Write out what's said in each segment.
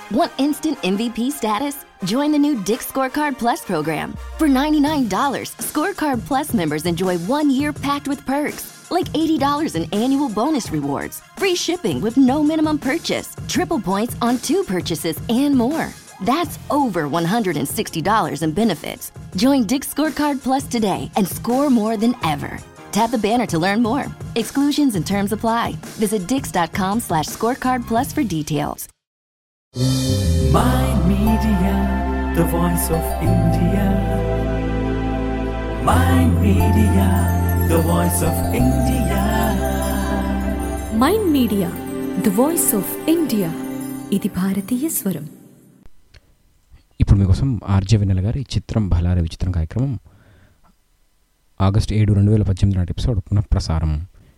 Want instant MVP status? Join the new Dick Scorecard Plus program. For $99, Scorecard Plus members enjoy one year packed with perks, like $80 in annual bonus rewards, free shipping with no minimum purchase, triple points on two purchases, and more. That's over $160 in benefits. Join Dick Scorecard Plus today and score more than ever. Tap the banner to learn more. Exclusions and terms apply. Visit dix.com slash scorecard plus for details. My Media, the voice of India. My Media, the voice of India. Mind Media the voice of India ఇది భారతీయ స్వరం ఇప్పుడు మీకోసం RJ వెన్నెల గారి చిత్రం బలారే విచిత్రం కార్యక్రమం August ఏడు రెండు వేల పద్దెనిమిది నాటి ఎపిసోడ్ పునఃప్రసారం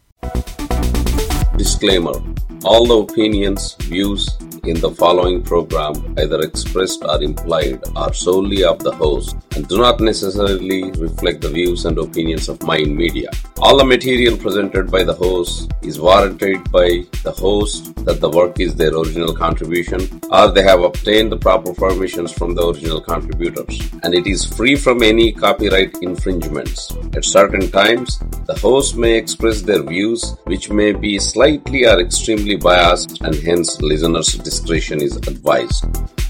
Disclaimer All the opinions, views in the following program, either expressed or implied, are solely of the host and do not necessarily reflect the views and opinions of Mind Media. All the material presented by the host is warranted by the host that the work is their original contribution or they have obtained the proper permissions from the original contributors and it is free from any copyright infringements. At certain times, the host may express their views which may be slightly or extremely biased and hence listeners' discretion is advised.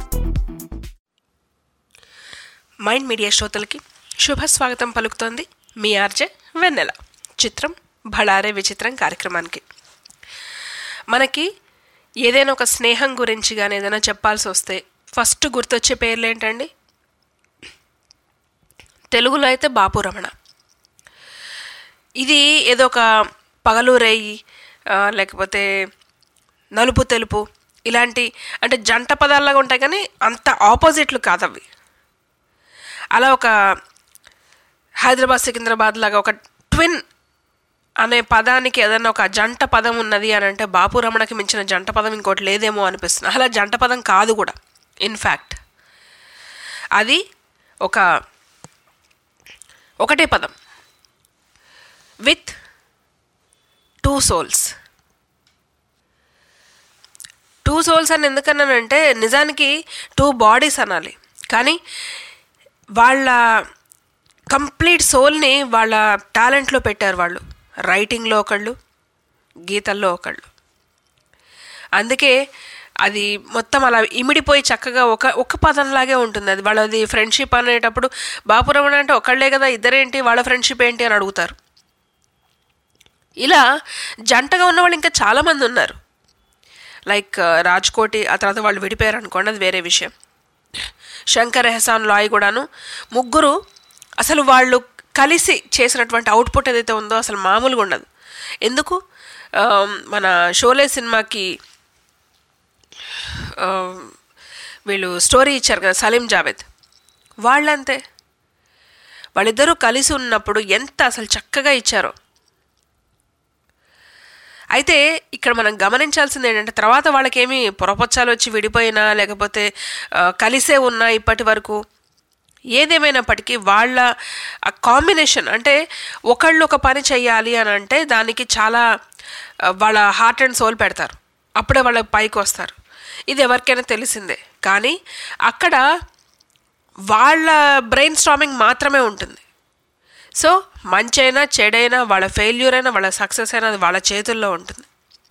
Mind Media శ్రోతలకి శుభ స్వాగతం పలుకుతోంది మీ RJ వెన్నెల చిత్రం భళారే విచిత్రం కార్యక్రమానికి మనకి ఏదైనా ఒక స్నేహం గురించి కానీ ఏదైనా చెప్పాల్సి వస్తే ఫస్ట్ గుర్తొచ్చే పేర్లు ఏంటండి తెలుగులో అయితే బాపు రమణ ఇది ఏదో ఒక పగలు రేయి ఆ, లేకపోతే నలుపు తెలుపు ఇలాంటి అంటే జంట పదాల్లాగా ఉంటాయి కానీ అంత ఆపోజిట్లు కాదు అవి అలా ఒక హైదరాబాద్ సికింద్రాబాద్ లాగా ఒక ట్విన్ అనే పదానికి ఏదైనా ఒక జంట పదం ఉన్నది అని అంటే బాపు రమణకి మించిన జంట పదం ఇంకోటి లేదేమో అనిపిస్తుంది అలా జంట పదం కాదు కూడా ఇన్ఫ్యాక్ట్ అది ఒక ఒకటే పదం with two souls two souls అని ఎందుకన్నానంటే నిజానికి టూ బాడీస్ అనాలి కానీ వాళ్ళ కంప్లీట్ సోల్ని వాళ్ళ టాలెంట్లో పెట్టారు వాళ్ళు రైటింగ్లో ఒకళ్ళు గీతల్లో ఒకళ్ళు అందుకే అది మొత్తం అలా ఇమిడిపోయి చక్కగా ఒక ఒక పదంలాగే ఉంటుంది అది వాళ్ళది ఫ్రెండ్షిప్ అనేటప్పుడు బాపురమణ అంటే ఒకళ్ళే కదా ఇద్దరేంటి వాళ్ళ ఫ్రెండ్షిప్ ఏంటి అని అడుగుతారు ఇలా జంటగా ఉన్న వాళ్ళు ఇంకా చాలామంది ఉన్నారు లైక్ రాజ్కోటి ఆ తర్వాత వాళ్ళు విడిపోయారు అనుకోండి అది వేరే విషయం శంకర్ ఎహసాన్ లాయ్ కూడాను ముగ్గురు అసలు వాళ్ళు కలిసి చేసినటువంటి అవుట్పుట్ ఏదైతే ఉందో అసలు మామూలుగా ఉండదు ఎందుకు ఆ, మన షోలే సినిమాకి ఆ, వీళ్ళు స్టోరీ ఇచ్చారు కదా సలీం జావేద్ వాళ్ళంతే వాళ్ళిద్దరూ కలిసి ఉన్నప్పుడు ఎంత అసలు చక్కగా ఇచ్చారో అయితే ఇక్కడ మనం గమనించాల్సింది ఏంటంటే తర్వాత వాళ్ళకేమి పొరపచ్చాలు వచ్చి విడిపోయినా లేకపోతే ఆ, కలిసే ఉన్నా ఇప్పటి వరకు ఏదేమైనప్పటికీ వాళ్ళ కాంబినేషన్ అంటే ఒకళ్ళు ఒక పని చెయ్యాలి అని అంటే దానికి చాలా ఆ, వాళ్ళ హార్ట్ అండ్ సోల్ పెడతారు అప్పుడే వాళ్ళ పైకి వస్తారు ఇది ఎవరికైనా తెలిసిందే కానీ అక్కడ వాళ్ళ బ్రెయిన్ స్టామింగ్ మాత్రమే ఉంటుంది సో మంచైనా చెడైనా వాళ్ళ ఫెయిల్యూర్ అయినా వాళ్ళ సక్సెస్ అయినా అది వాళ్ళ చేతుల్లో ఉంటుంది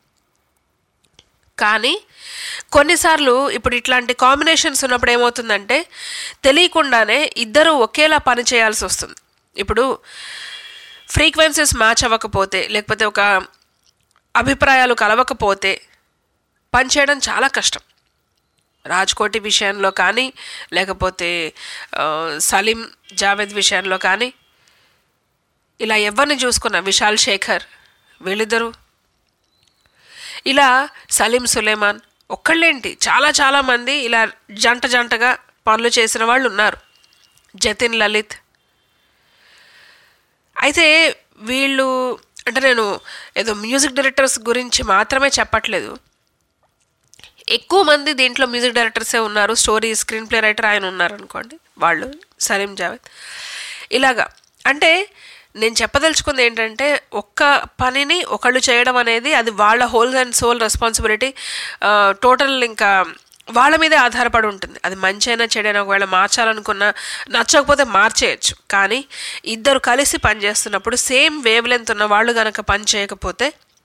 కానీ కొన్నిసార్లు ఇప్పుడు ఇట్లాంటి కాంబినేషన్స్ ఉన్నప్పుడు ఏమవుతుందంటే తెలియకుండానే ఇద్దరు ఒకేలా పని చేయాల్సి వస్తుంది ఇప్పుడు ఫ్రీక్వెన్సీస్ మ్యాచ్ అవ్వకపోతే లేకపోతే ఒక అభిప్రాయాలు కలవకపోతే పనిచేయడం చాలా కష్టం రాజ్కోటి విషయంలో కానీ లేకపోతే ఆ, సలీం జావేద్ విషయంలో కానీ ఇలా ఎవరిని చూసుకున్నా విశాల్ శేఖర్ వీళ్ళిద్దరూ ఇలా సలీం సులేమాన్ ఒక్కళ్ళేంటి చాలా చాలా మంది ఇలా జంట జంటగా పనులు చేసిన వాళ్ళు ఉన్నారు జతిన్ లలిత్ అయితే వీళ్ళు అంటే నేను ఏదో మ్యూజిక్ డైరెక్టర్స్ గురించి మాత్రమే చెప్పట్లేదు ఎక్కువ మంది దీంట్లో మ్యూజిక్ డైరెక్టర్సే ఉన్నారు స్టోరీ స్క్రీన్ ప్లే రైటర్ ఆయన ఉన్నారు అనుకోండి వాళ్ళు సలీం జావేద్ ఇలాగా అంటే నేను చెప్పదలుచుకుంది ఏంటంటే ఒక్క పనిని ఒకళ్ళు చేయడం అనేది అది వాళ్ళ whole and soul responsibility total ఇంకా వాళ్ళ మీదే ఆధారపడి ఉంటుంది అది మంచి అయినా చెడైనా ఒకవేళ మార్చాలనుకున్నా నచ్చకపోతే మార్చేయచ్చు కానీ ఇద్దరు కలిసి పనిచేస్తున్నప్పుడు సేమ్ వేవ్ లెంత్ ఉన్న వాళ్ళు కనుక పని చేయకపోతే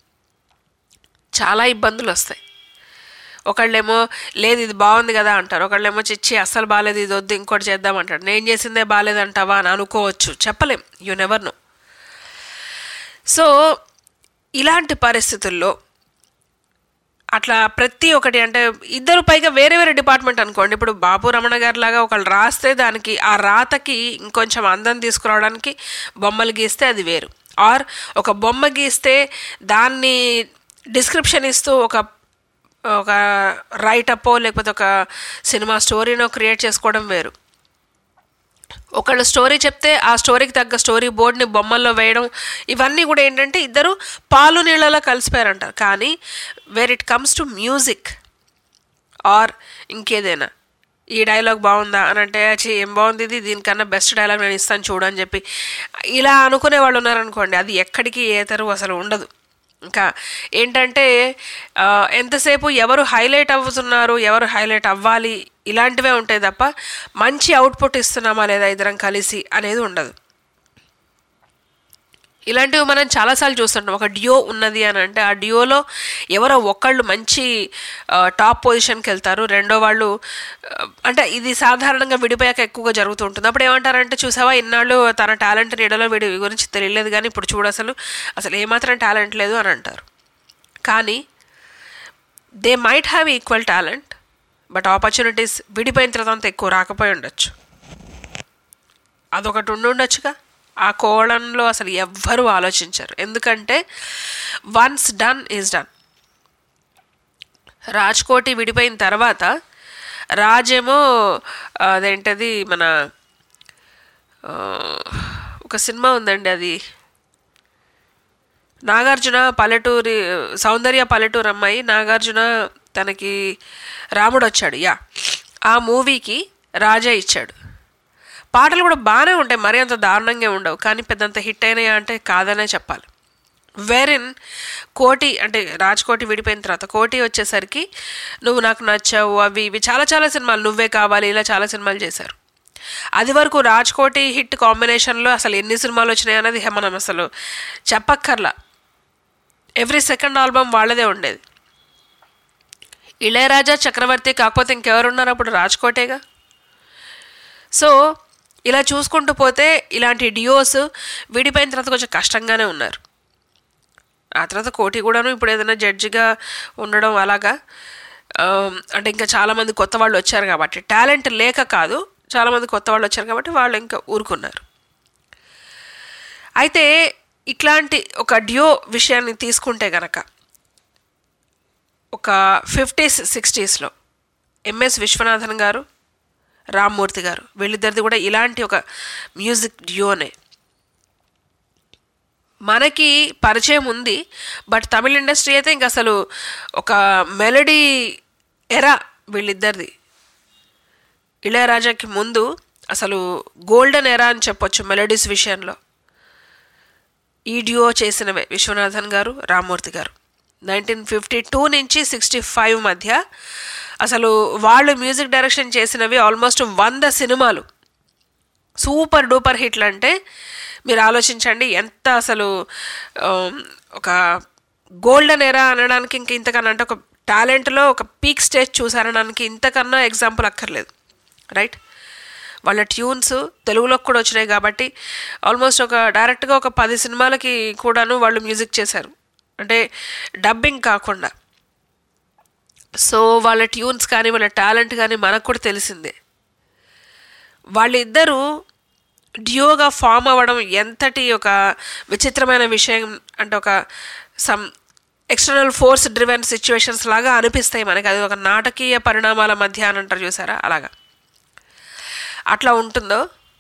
చాలా ఇబ్బందులు వస్తాయి ఒకళ్ళేమో లేదు ఇది బాగుంది కదా అంటారు ఒకళ్ళేమో చిచ్చి అస్సలు బాగాలేదు ఇది వద్దు ఇంకోటి చేద్దాం అంటారు నేను చేసిందే బాగాలేదంటావా అని అనుకోవచ్చు చెప్పలేం యు నెవర్ నో సో ఇలాంటి పరిస్థితుల్లో అట్లా ప్రతి ఒక్కటి అంటే ఇద్దరు పైగా వేరే వేరే డిపార్ట్మెంట్ అనుకోండి ఇప్పుడు బాబు రమణ గారి లాగా ఒకళ్ళు రాస్తే దానికి ఆ రాతకి ఇంకొంచెం అందం తీసుకురావడానికి బొమ్మలు గీస్తే అది వేరు ఆర్ ఒక బొమ్మ గీస్తే దాన్ని డిస్క్రిప్షన్ ఇస్తూ ఒక ఒక రైటప్పో లేకపోతే ఒక సినిమా స్టోరీనో క్రియేట్ చేసుకోవడం వేరు ఒకళ్ళు స్టోరీ చెప్తే ఆ స్టోరీకి తగ్గ స్టోరీ బోర్డ్ని బొమ్మల్లో వేయడం ఇవన్నీ కూడా ఏంటంటే ఇద్దరు పాలు నీళ్ళలో కలిసిపోయారంటారు కానీ where it comes to music or ఇంకేదైనా ఈ డైలాగ్ బాగుందా అని అంటే "ఛీ, ఏం బాగుంది ఇది దీనికన్నా బెస్ట్ డైలాగ్ నేను ఇస్తాను చూడు అని చెప్పి ఇలా అనుకునే వాళ్ళు ఉన్నారనుకోండి అది ఎక్కడికి ఏతరు అసలు ఉండదు ఇంకా ఏంటంటే ఆ, ఎంతసేపు ఎవరు హైలైట్ అవుతున్నారు ఎవరు హైలైట్ అవ్వాలి ఇలాంటివే ఉంటాయి తప్ప మంచి అవుట్పుట్ ఇస్తున్నామా లేదా ఇద్దరం కలిసి అనేది ఉండదు ఇలాంటివి మనం చాలాసార్లు చూస్తుంటాం ఒక డియో ఉన్నది అని అంటే ఆ డియోలో ఎవరో ఒకళ్ళు మంచి ఆ, టాప్ పొజిషన్కి వెళ్తారు రెండో వాళ్ళు ఆ, అంటే ఇది సాధారణంగా విడిపోయాక ఎక్కువగా జరుగుతూ ఉంటుంది అప్పుడు ఏమంటారంటే చూసావా ఇన్నాళ్ళు తన టాలెంట్ నీడలో వీడి గురించి తెలియలేదు కానీ ఇప్పుడు చూడు అసలు అసలు ఏమాత్రం టాలెంట్ లేదు అని అంటారు కానీ they might have equal talent but opportunities విడిపోయిన తర్వాత అంత ఎక్కువ రాకపోయి ఉండొచ్చు అదొకటి ఉండి ఉండొచ్చుగా ఆ కోణంలో అసలు ఎవ్వరూ ఆలోచించరు ఎందుకంటే once done is done Raj-Koti విడిపోయిన తర్వాత రాజేమో ఆ, అదేంటది మన ఆ, ఒక సినిమా ఉందండి అది నాగార్జున పల్లెటూరి సౌందర్య పల్లెటూరు అమ్మాయి నాగార్జున తనకి రాముడు వచ్చాడు యా ఆ మూవీకి రాజా ఇచ్చాడు పాటలు కూడా బాగానే ఉంటాయి మరీ అంత దారుణంగా ఉండవు కానీ పెద్దంత హిట్ అయినాయా అంటే కాదనే చెప్పాలి వెరిన్ కోటి అంటే రాజ్కోటి విడిపోయిన తర్వాత కోటి వచ్చేసరికి నువ్వు నాకు నచ్చావు అవి ఇవి చాలా చాలా సినిమాలు నువ్వే కావాలి ఇలా చాలా సినిమాలు చేశారు అది వరకు రాజ్కోటి హిట్ కాంబినేషన్లో అసలు ఎన్ని సినిమాలు వచ్చినాయి అనేది మనం అసలు చెప్పక్కర్లా ఎవ్రీ సెకండ్ ఆల్బమ్ వాళ్ళదే ఉండేది ఇళయరాజా చక్రవర్తి కాకపోతే ఇంకెవరున్నారు అప్పుడు రాజ్కోటేగా సో ఇలా చూసుకుంటూ పోతే ఇలాంటి డియోస్ విడిపోయిన తర్వాత కొంచెం కష్టంగానే ఉన్నారు ఆ తర్వాత కోటి కూడాను ఇప్పుడు ఏదైనా జడ్జిగా ఉండడం అలాగా ఆమ్, అంటే ఇంకా చాలామంది కొత్త వాళ్ళు వచ్చారు కాబట్టి టాలెంట్ లేక కాదు చాలామంది కొత్త వాళ్ళు వచ్చారు కాబట్టి వాళ్ళు ఇంకా ఊరుకున్నారు అయితే ఇట్లాంటి ఒక డ్యో విషయాన్ని తీసుకుంటే గనక ఒక ఫిఫ్టీస్ సిక్స్టీస్లో ఎంఎస్ విశ్వనాథన్ గారు రామ్మూర్తి గారు వీళ్ళిద్దరిది కూడా ఇలాంటి ఒక మ్యూజిక్ డ్యూనే మనకి పరిచయం ఉంది బట్ తమిళ ఇండస్ట్రీ అయితే ఇంక అసలు ఒక మెలడీ ఎరా వీళ్ళిద్దరిది ఇళయరాజాకి ముందు అసలు గోల్డెన్ ఎరా అని చెప్పొచ్చు మెలడీస్ విషయంలో ఈ డ్యూో చేసినవే విశ్వనాథన్ గారు రామ్మూర్తి గారు నైన్టీన్ ఫిఫ్టీ టూ నుంచి సిక్స్టీ ఫైవ్ మధ్య అసలు వాళ్ళు మ్యూజిక్ డైరెక్షన్ చేసినవి ఆల్మోస్ట్ వంద సినిమాలు సూపర్ డూపర్ హిట్లు అంటే మీరు ఆలోచించండి ఎంత అసలు ఆమ్, ఒక గోల్డెన్ ఎరా అనడానికి ఇంక ఇంతకన్నా అంటే ఒక టాలెంట్లో ఒక పీక్ స్టేజ్ చూసారనడానికి ఇంతకన్నా ఎగ్జాంపుల్ అక్కర్లేదు రైట్ వాళ్ళ ట్యూన్స్ తెలుగులోకి కూడా వచ్చినాయి కాబట్టి ఆల్మోస్ట్ ఒక డైరెక్ట్గా ఒక పది సినిమాలకి కూడాను వాళ్ళు మ్యూజిక్ చేశారు అంటే డబ్బింగ్ కాకుండా సో వాళ్ళ ట్యూన్స్ కానీ వాళ్ళ టాలెంట్ కానీ మనకు కూడా తెలిసిందే వాళ్ళిద్దరూ డ్యూగా ఫామ్ అవ్వడం ఎంతటి ఒక విచిత్రమైన విషయం అంటే ఒక some external force driven situations లాగా అనిపిస్తాయి మనకి అది ఒక నాటకీయ పరిణామాల మధ్య అని అంటారు చూసారా అలాగా అట్లా ఉంటుందో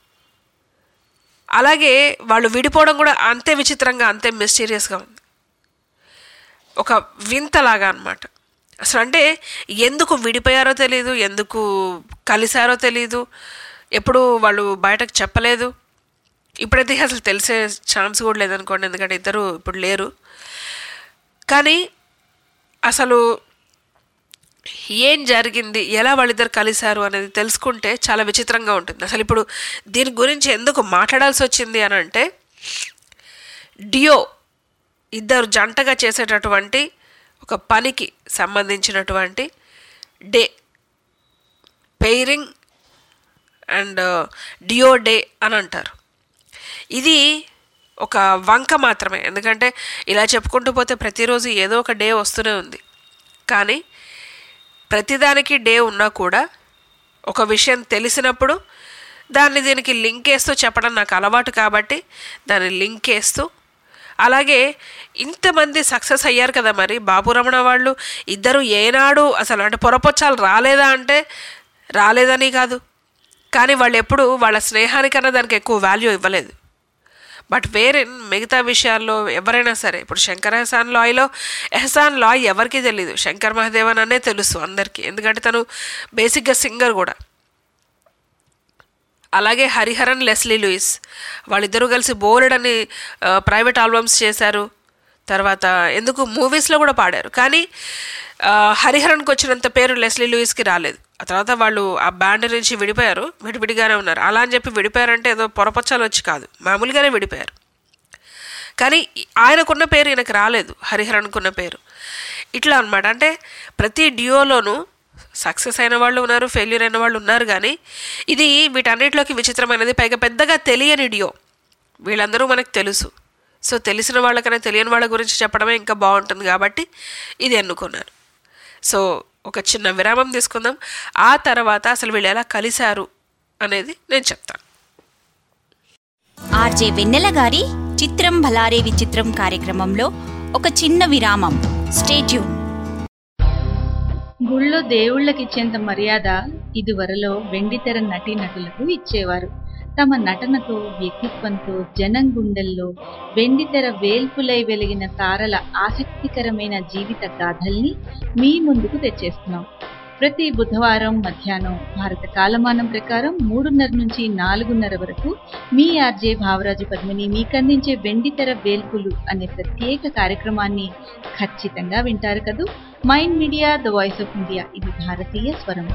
అలాగే వాళ్ళు విడిపోవడం కూడా అంతే విచిత్రంగా అంతే మిస్టీరియస్గా ఉంది ఒక వింతలాగా అనమాట అసలు అంటే ఎందుకు విడిపోయారో తెలియదు ఎందుకు కలిశారో తెలియదు ఎప్పుడు వాళ్ళు బయటకు చెప్పలేదు ఇప్పుడైతే అసలు తెలిసే ఛాన్స్ కూడా లేదనుకోండి ఎందుకంటే ఇద్దరు ఇప్పుడు లేరు కానీ అసలు ఏం జరిగింది ఎలా వాళ్ళిద్దరు కలిశారు అనేది తెలుసుకుంటే చాలా విచిత్రంగా ఉంటుంది అసలు ఇప్పుడు దీని గురించి ఎందుకు మాట్లాడాల్సి వచ్చింది అని అంటే డియో ఇద్దరు జంటగా చేసేటటువంటి ఒక పనికి సంబంధించినటువంటి డే పెయిరింగ్ అండ్ డియో డే అని అంటారు ఇది ఒక వంక మాత్రమే ఎందుకంటే ఇలా చెప్పుకుంటూ పోతే ప్రతిరోజు ఏదో ఒక డే వస్తూనే ఉంది కానీ ప్రతిదానికి డే ఉన్నా కూడా ఒక విషయం తెలిసినప్పుడు దాన్ని దీనికి లింక్ వేస్తూ చెప్పడం నాకు అలవాటు కాబట్టి దాన్ని లింక్ వేస్తూ అలాగే ఇంతమంది సక్సెస్ అయ్యారు కదా మరి బాబు రమణ వాళ్ళు ఇద్దరు ఏనాడు అసలు అంటే పొరపొచ్చాలు రాలేదా అంటే రాలేదని కాదు కానీ వాళ్ళు ఎప్పుడు వాళ్ళ స్నేహానికన్నా దానికి ఎక్కువ వాల్యూ ఇవ్వలేదు బట్ వేరే మిగతా విషయాల్లో ఎవరైనా సరే ఇప్పుడు శంకర్ ఎహసాన్ లాయ్లో ఎహసాన్ లాయ్ ఎవరికీ తెలియదు శంకర్ మహాదేవన్ అనే తెలుసు అందరికీ ఎందుకంటే తను బేసిక్గా సింగర్ కూడా అలాగే హరిహరన్ లెస్లీ లూయిస్ వాళ్ళిద్దరూ కలిసి బోలెడ్ అని ప్రైవేట్ ఆల్బమ్స్ చేశారు తర్వాత ఎందుకు మూవీస్లో కూడా పాడారు కానీ ఆ, హరిహరన్కి వచ్చినంత పేరు లెస్లీ లూయిస్కి రాలేదు ఆ తర్వాత వాళ్ళు ఆ బ్యాండ్ నుంచి విడిపోయారు విడివిడిగానే ఉన్నారు అలా అని చెప్పి విడిపోయారంటే ఏదో పొరపచ్చాలు వచ్చి కాదు మామూలుగానే విడిపోయారు కానీ ఆయనకున్న పేరు ఈయనకు రాలేదు హరిహరన్కున్న పేరు ఇట్లా అనమాట అంటే ప్రతి డియోలోనూ సక్సెస్ అయిన వాళ్ళు ఉన్నారు ఫెయిల్యూర్ అయిన వాళ్ళు ఉన్నారు కానీ ఇది వీటన్నిటిలోకి విచిత్రమైనది పైగా పెద్దగా తెలియని డియో వీళ్ళందరూ మనకు తెలుసు సో తెలిసిన వాళ్ళకన్నా తెలియని వాళ్ళ గురించి చెప్పడమే ఇంకా బాగుంటుంది కాబట్టి ఇది ఎన్నుకున్నాను సో ఒక చిన్న విరామం తీసుకుందాం ఆ తర్వాత అసలు వీళ్ళు ఎలా కలిశారు అనేది నేను చెప్తాను ఆర్జే వెన్నెల గారి చిత్రం భలారే విచిత్రం కార్యక్రమంలో ఒక చిన్న విరామం స్టేట్యూన్ గుళ్ళో దేవుళ్ళకిచ్చేంత మర్యాద ఇదివరలో వెండితెర నటీనటులకు ఇచ్చేవారు తమ నటనతో వ్యక్తిత్వంతో జనం గుండెల్లో వెండితెర వేల్పులై వెలిగిన తారల ఆసక్తికరమైన జీవిత గాథల్ని మీ ముందుకు తెచ్చేస్తున్నాం ప్రతి బుధవారం మధ్యాహ్నం భారత కాలమానం ప్రకారం మూడున్నర నుంచి నాలుగున్నర వరకు మీ ఆర్జే భావరాజు పద్మిని మీకందించే వెండితెర వేల్పులు అనే ప్రత్యేక కార్యక్రమాన్ని ఖచ్చితంగా వింటారు కదూ Mind Media the voice of India ఇది భారతీయ స్వరం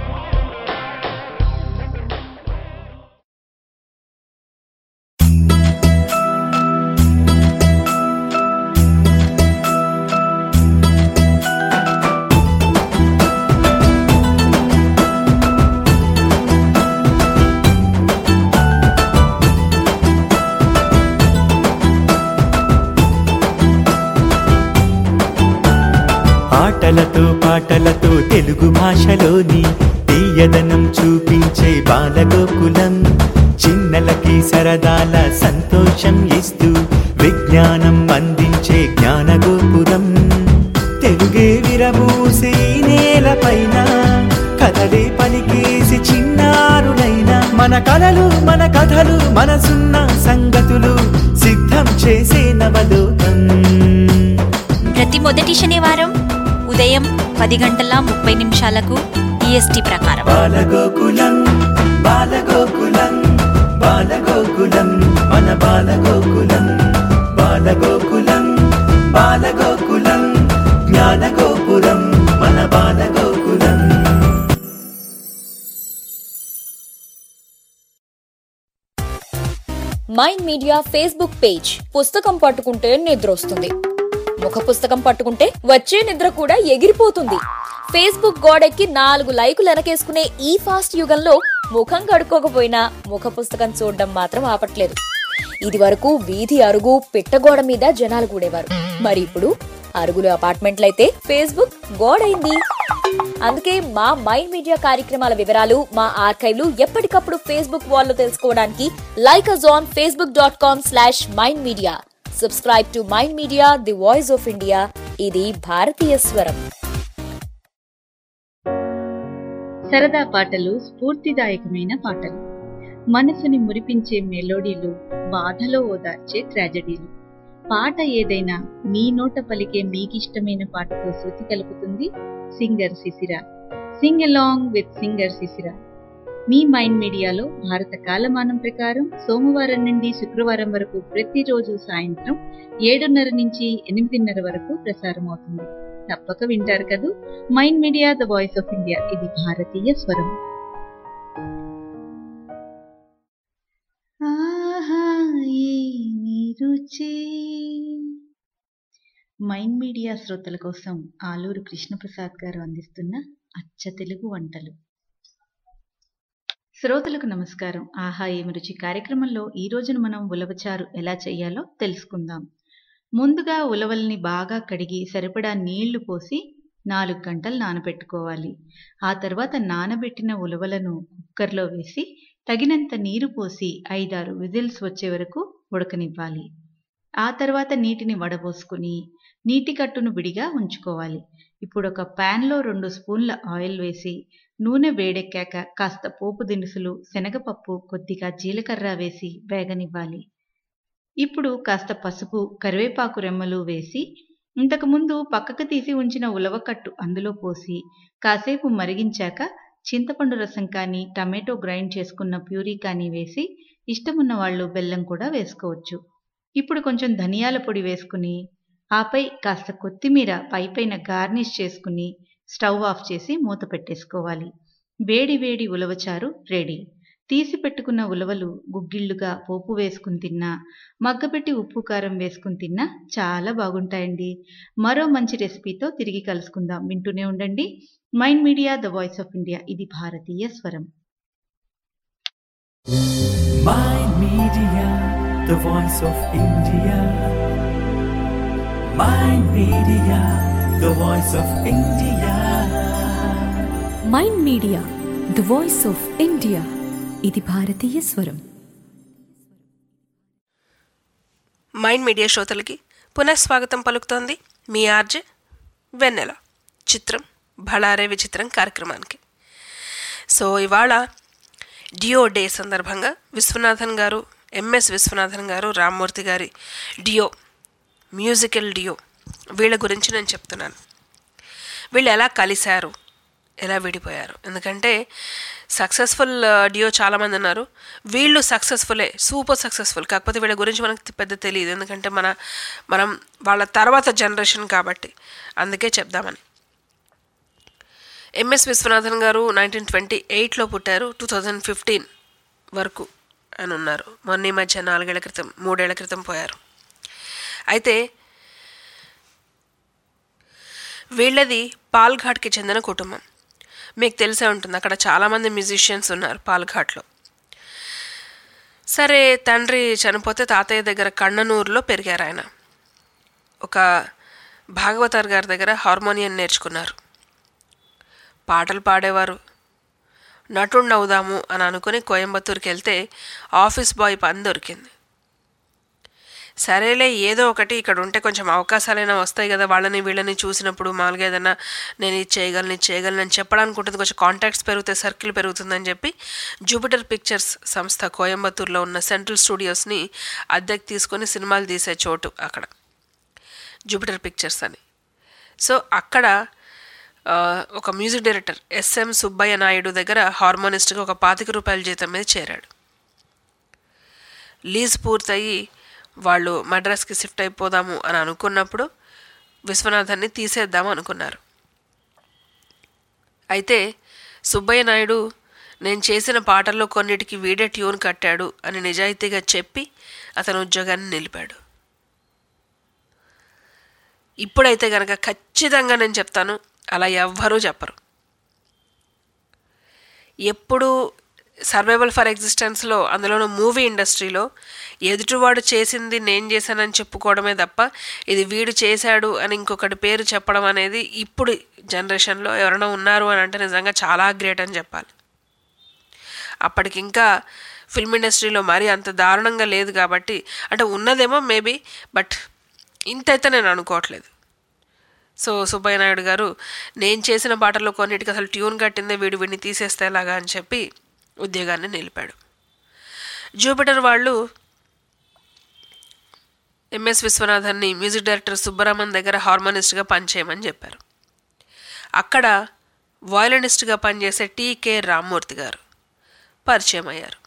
ఆటలతో పాటలతో తెలుగు భాషలోని తీయదనం చూపించే బాలగోకులం చిన్నలకి సరదాల సంతోషం ఇస్తూ విజ్ఞానం అందించే జ్ఞానగోపురం తెలుగే విరబూసి ఈ నేలపైన కథలే పలికేసి చిన్నారులైన మన కలలు మన కథలు మనసున్న సంగతులు సిద్ధం చేసే నవలోకం ప్రతి మొదటి శనివారం ఉదయం పది గంటల ముప్పై నిమిషాలకు ఈఎస్టీ ప్రకారం బాలగోకులం బాలగోకులం బాలగోకులం మన బాలగోకులం బాలగోకులం బాలగోకులం జ్ఞానగోపురం మన Balagokulam Mind Media Facebook page పుస్తకం పట్టుకుంటే నిద్ర వస్తుంది ముఖ పుస్తకం పట్టుకుంటే వచ్చే నిద్ర కూడా ఎగిరిపోతుంది ఫేస్బుక్ గోడెక్కి నాలుగు లైకులు వెనకేసుకునే ఈ ఫాస్ట్ యుగంలో ముఖం కడుక్కోకపోయినా ముఖ పుస్తకం చూడడం మాత్రం ఆపట్లేదు ఇది వరకు వీధి అరుగు పిట్టగోడ మీద జనాలు కూడేవారు మరి ఇప్పుడు అరుగులు అపార్ట్మెంట్లయితే ఫేస్బుక్ గోడైంది అందుకే మా మైండ్ మీడియా కార్యక్రమాల వివరాలు మా ఆర్కైవ్లు ఎప్పటికప్పుడు ఫేస్బుక్ వాల్లో తెలుసుకోవడానికి like us on Facebook dot com slash Mind Media subscribe to Mind Media the voice of India ఇది భారతీయ స్వరం సరదా పాటలు స్ఫూర్తిదాయకమైన పాటలు మనసుని మురిపించే మెలోడీలు బాధలో ఓదార్చే ట్రాజడీలు పాట ఏదైనా మీ నోట పలికే మీకిష్టమైన పాటతో శృతి కలుపుతుంది సింగర్ శిశిర సింగ్ అలాంగ్ విత్ సింగర్ శిశిర మీ మైండ్ మీడియాలో భారత కాలమానం ప్రకారం సోమవారం నుండి శుక్రవారం వరకు ప్రతిరోజు సాయంత్రం ఏడున్నర నుంచి ఎనిమిదిన్నర వరకు ప్రసారం అవుతుంది తప్పక వింటారు కదూ Mind Media the voice of India ఇది భారతీయ స్వరం ఆహా ఏమి రుచి మైండ్ మీడియా శ్రోతల కోసం ఆలూరు కృష్ణప్రసాద్ గారు అందిస్తున్న అచ్చ తెలుగు వంటలు శ్రోతలకు నమస్కారం ఆహా ఏమి రుచి కార్యక్రమంలో ఈ రోజున మనం ఉలవచారు ఎలా చేయాలో తెలుసుకుందాం ముందుగా ఉలవల్ని బాగా కడిగి సరిపడా నీళ్లు పోసి నాలుగు గంటలు నానబెట్టుకోవాలి ఆ తర్వాత నానబెట్టిన ఉలవలను కుక్కర్లో వేసి తగినంత నీరు పోసి ఐదారు విజిల్స్ వచ్చే వరకు ఉడకనివ్వాలి ఆ తర్వాత నీటిని వడబోసుకుని నీటి కట్టును విడిగా ఉంచుకోవాలి ఇప్పుడు ఒక ప్యాన్లో రెండు స్పూన్ల ఆయిల్ వేసి నూనె వేడెక్కాక కాస్త పోపు దినుసులు శనగపప్పు కొద్దిగా జీలకర్ర వేసి వేగనివ్వాలి ఇప్పుడు కాస్త పసుపు కరివేపాకు రెమ్మలు వేసి ఇంతకుముందు పక్కకు తీసి ఉంచిన ఉలవకట్టు అందులో పోసి కాసేపు మరిగించాక చింతపండు రసం కానీ టమాటో గ్రైండ్ చేసుకున్న ప్యూరీ కానీ వేసి ఇష్టమున్న వాళ్ళు బెల్లం కూడా వేసుకోవచ్చు ఇప్పుడు కొంచెం ధనియాల పొడి వేసుకుని ఆపై కాస్త కొత్తిమీర పైపైన గార్నిష్ చేసుకుని స్టవ్ ఆఫ్ చేసి మూత పెట్టేసుకోవాలి వేడి వేడి ఉలవచారు రెడీ తీసి పెట్టుకున్న ఉలవలు గుగ్గిళ్ళుగా పోపు వేసుకుని తిన్నా మగ్గపెట్టి ఉప్పు కారం వేసుకుని తిన్నా చాలా బాగుంటాయండి మరో మంచి రెసిపీతో తిరిగి కలుసుకుందాం వింటూనే ఉండండి Mind Media the voice of India ఇది భారతీయ స్వరం Mind Media, the voice of India. Mind Media, the voice of India. Mind Media the voice of India ఇది భారతీయ స్వరం మైండ్ మీడియా శ్రోతలకి పునఃస్వాగతం పలుకుతోంది మీ ఆర్జే వెన్నెల చిత్రం భళారే విచిత్రం కార్యక్రమానికి సో ఇవాళ డియో డే సందర్భంగా విశ్వనాథన్ గారు ఎంఎస్ విశ్వనాథన్ గారు రామ్మూర్తి గారి డియో మ్యూజికల్ డియో వీళ్ళ గురించి నేను చెప్తున్నాను వీళ్ళు ఎలా కలిశారు ఎలా విడిపోయారు ఎందుకంటే సక్సెస్ఫుల్ డియో చాలామంది ఉన్నారు వీళ్ళు సక్సెస్ఫుల్లే సూపర్ సక్సెస్ఫుల్ కాకపోతే వీళ్ళ గురించి మనకు పెద్ద తెలియదు ఎందుకంటే మన మనం వాళ్ళ తర్వాత జనరేషన్ కాబట్టి అందుకే చెప్దామని ఎంఎస్ విశ్వనాథన్ గారు నైన్టీన్ ట్వంటీ ఎయిట్లో పుట్టారు టూ థౌజండ్ ఫిఫ్టీన్ వరకు అని ఉన్నారు మొన్న ఈ మధ్య నాలుగేళ్ల క్రితం మూడేళ్ల క్రితం పోయారు అయితే వీళ్ళది పాల్ఘాట్కి చెందిన కుటుంబం మీకు తెలిసే ఉంటుంది అక్కడ చాలామంది మ్యూజిషియన్స్ ఉన్నారు పాల్ఘాట్లో సరే తండ్రి చనిపోతే తాతయ్య దగ్గర కണ്ണనూరులో పెరిగారు ఆయన ఒక భాగవతార్ గారి దగ్గర హార్మోనియం నేర్చుకున్నారు పాటలు పాడేవారు నటుడిని అవుదాము అని అనుకుని కోయంబత్తూరుకి వెళ్తే ఆఫీస్ బాయ్ పని దొరికింది సరేలే ఏదో ఒకటి ఇక్కడ ఉంటే కొంచెం అవకాశాలైనా వస్తాయి కదా వాళ్ళని వీళ్ళని చూసినప్పుడు మామూలుగా ఏదైనా నేను ఇది చేయగలను ఇది చేయగలను అని చెప్పడానికి ఉంటుంది కొంచెం కాంటాక్ట్స్ పెరుగుతాయి సర్కిల్ పెరుగుతుందని చెప్పి జూపిటర్ పిక్చర్స్ సంస్థ కోయంబత్తూరులో ఉన్న సెంట్రల్ స్టూడియోస్ని అద్దెకి తీసుకొని సినిమాలు తీసే చోటు అక్కడ జూపిటర్ పిక్చర్స్ అని సో అక్కడ ఆ, ఒక music director S M Subbaiah Naidu దగ్గర హార్మోనిస్ట్గా ఒక పాతిక రూపాయల జీతం మీద చేరాడు లీజ్ పూర్తయి వాళ్ళు మద్రాస్కి షిఫ్ట్ అయిపోదాము అని అనుకున్నప్పుడు విశ్వనాథన్ని తీసేద్దాం అనుకున్నారు అయితే సుబ్బయ్య నాయుడు నేను చేసిన పాటల్లో కొన్నిటికి వీడే ట్యూన్ కట్టాడు అని నిజాయితీగా చెప్పి అతను ఉద్యోగాన్ని నిలిపాడు ఇప్పుడైతే కనుక ఖచ్చితంగా నేను చెప్తాను అలా ఎవ్వరూ చెప్పరు ఎప్పుడు సర్వైవల్ ఫర్ ఎగ్జిస్టెన్స్లో అందులోనూ మూవీ ఇండస్ట్రీలో ఎదుటివాడు చేసింది నేను చేశానని చెప్పుకోవడమే తప్ప ఇది వీడు చేశాడు అని ఇంకొకటి పేరు చెప్పడం అనేది ఇప్పుడు జనరేషన్లో ఎవరైనా ఉన్నారు అని అంటే నిజంగా చాలా గ్రేట్ అని చెప్పాలి అప్పటికి ఇంకా ఫిల్మ్ ఇండస్ట్రీలో మరీ అంత దారుణంగా లేదు కాబట్టి అంటే ఉన్నదేమో మేబీ బట్ ఇంతైతే నేను అనుకోవట్లేదు సో సుబ్బయ్య నాయుడు గారు నేను చేసిన పాటల్లో కొన్నిటికి అసలు ట్యూన్ కట్టిందే వీడు వీడిని తీసేస్తే ఎలాగా అని చెప్పి ఉద్యోగాన్ని నిలిపాడు జూపిటర్ వాళ్ళు ఎంఎస్ విశ్వనాథన్ని మ్యూజిక్ డైరెక్టర్ సుబ్బరామన్ దగ్గర హార్మోనిస్ట్గా పనిచేయమని చెప్పారు అక్కడ వయలినిస్ట్గా పనిచేసే టీకే రామ్మూర్తి గారు పరిచయం అయ్యారు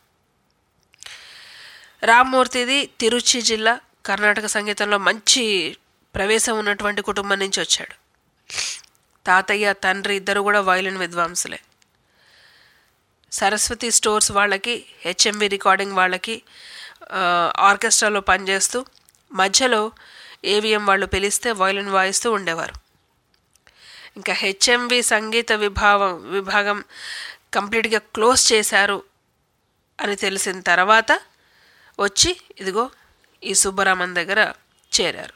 రామ్మూర్తిది తిరుచి జిల్లా కర్ణాటక సంగీతంలో మంచి ప్రవేశం ఉన్నటువంటి కుటుంబం నుంచి వచ్చాడు తాతయ్య తండ్రి ఇద్దరు కూడా వయలిన్ విద్వాంసులే సరస్వతి స్టోర్స్ వాళ్ళకి హెచ్ఎంవి రికార్డింగ్ వాళ్ళకి ఆ, ఆర్కెస్ట్రాలో పనిచేస్తూ మధ్యలో ఏవిఎం వాళ్ళు పిలిస్తే వయలిన్ వాయిస్తూ ఉండేవారు ఇంకా హెచ్ఎంవి సంగీత విభాగం విభాగం కంప్లీట్గా క్లోజ్ చేశారు అని తెలిసిన తర్వాత వచ్చి ఇదిగో ఈ సుబ్బరామన్ దగ్గర చేరారు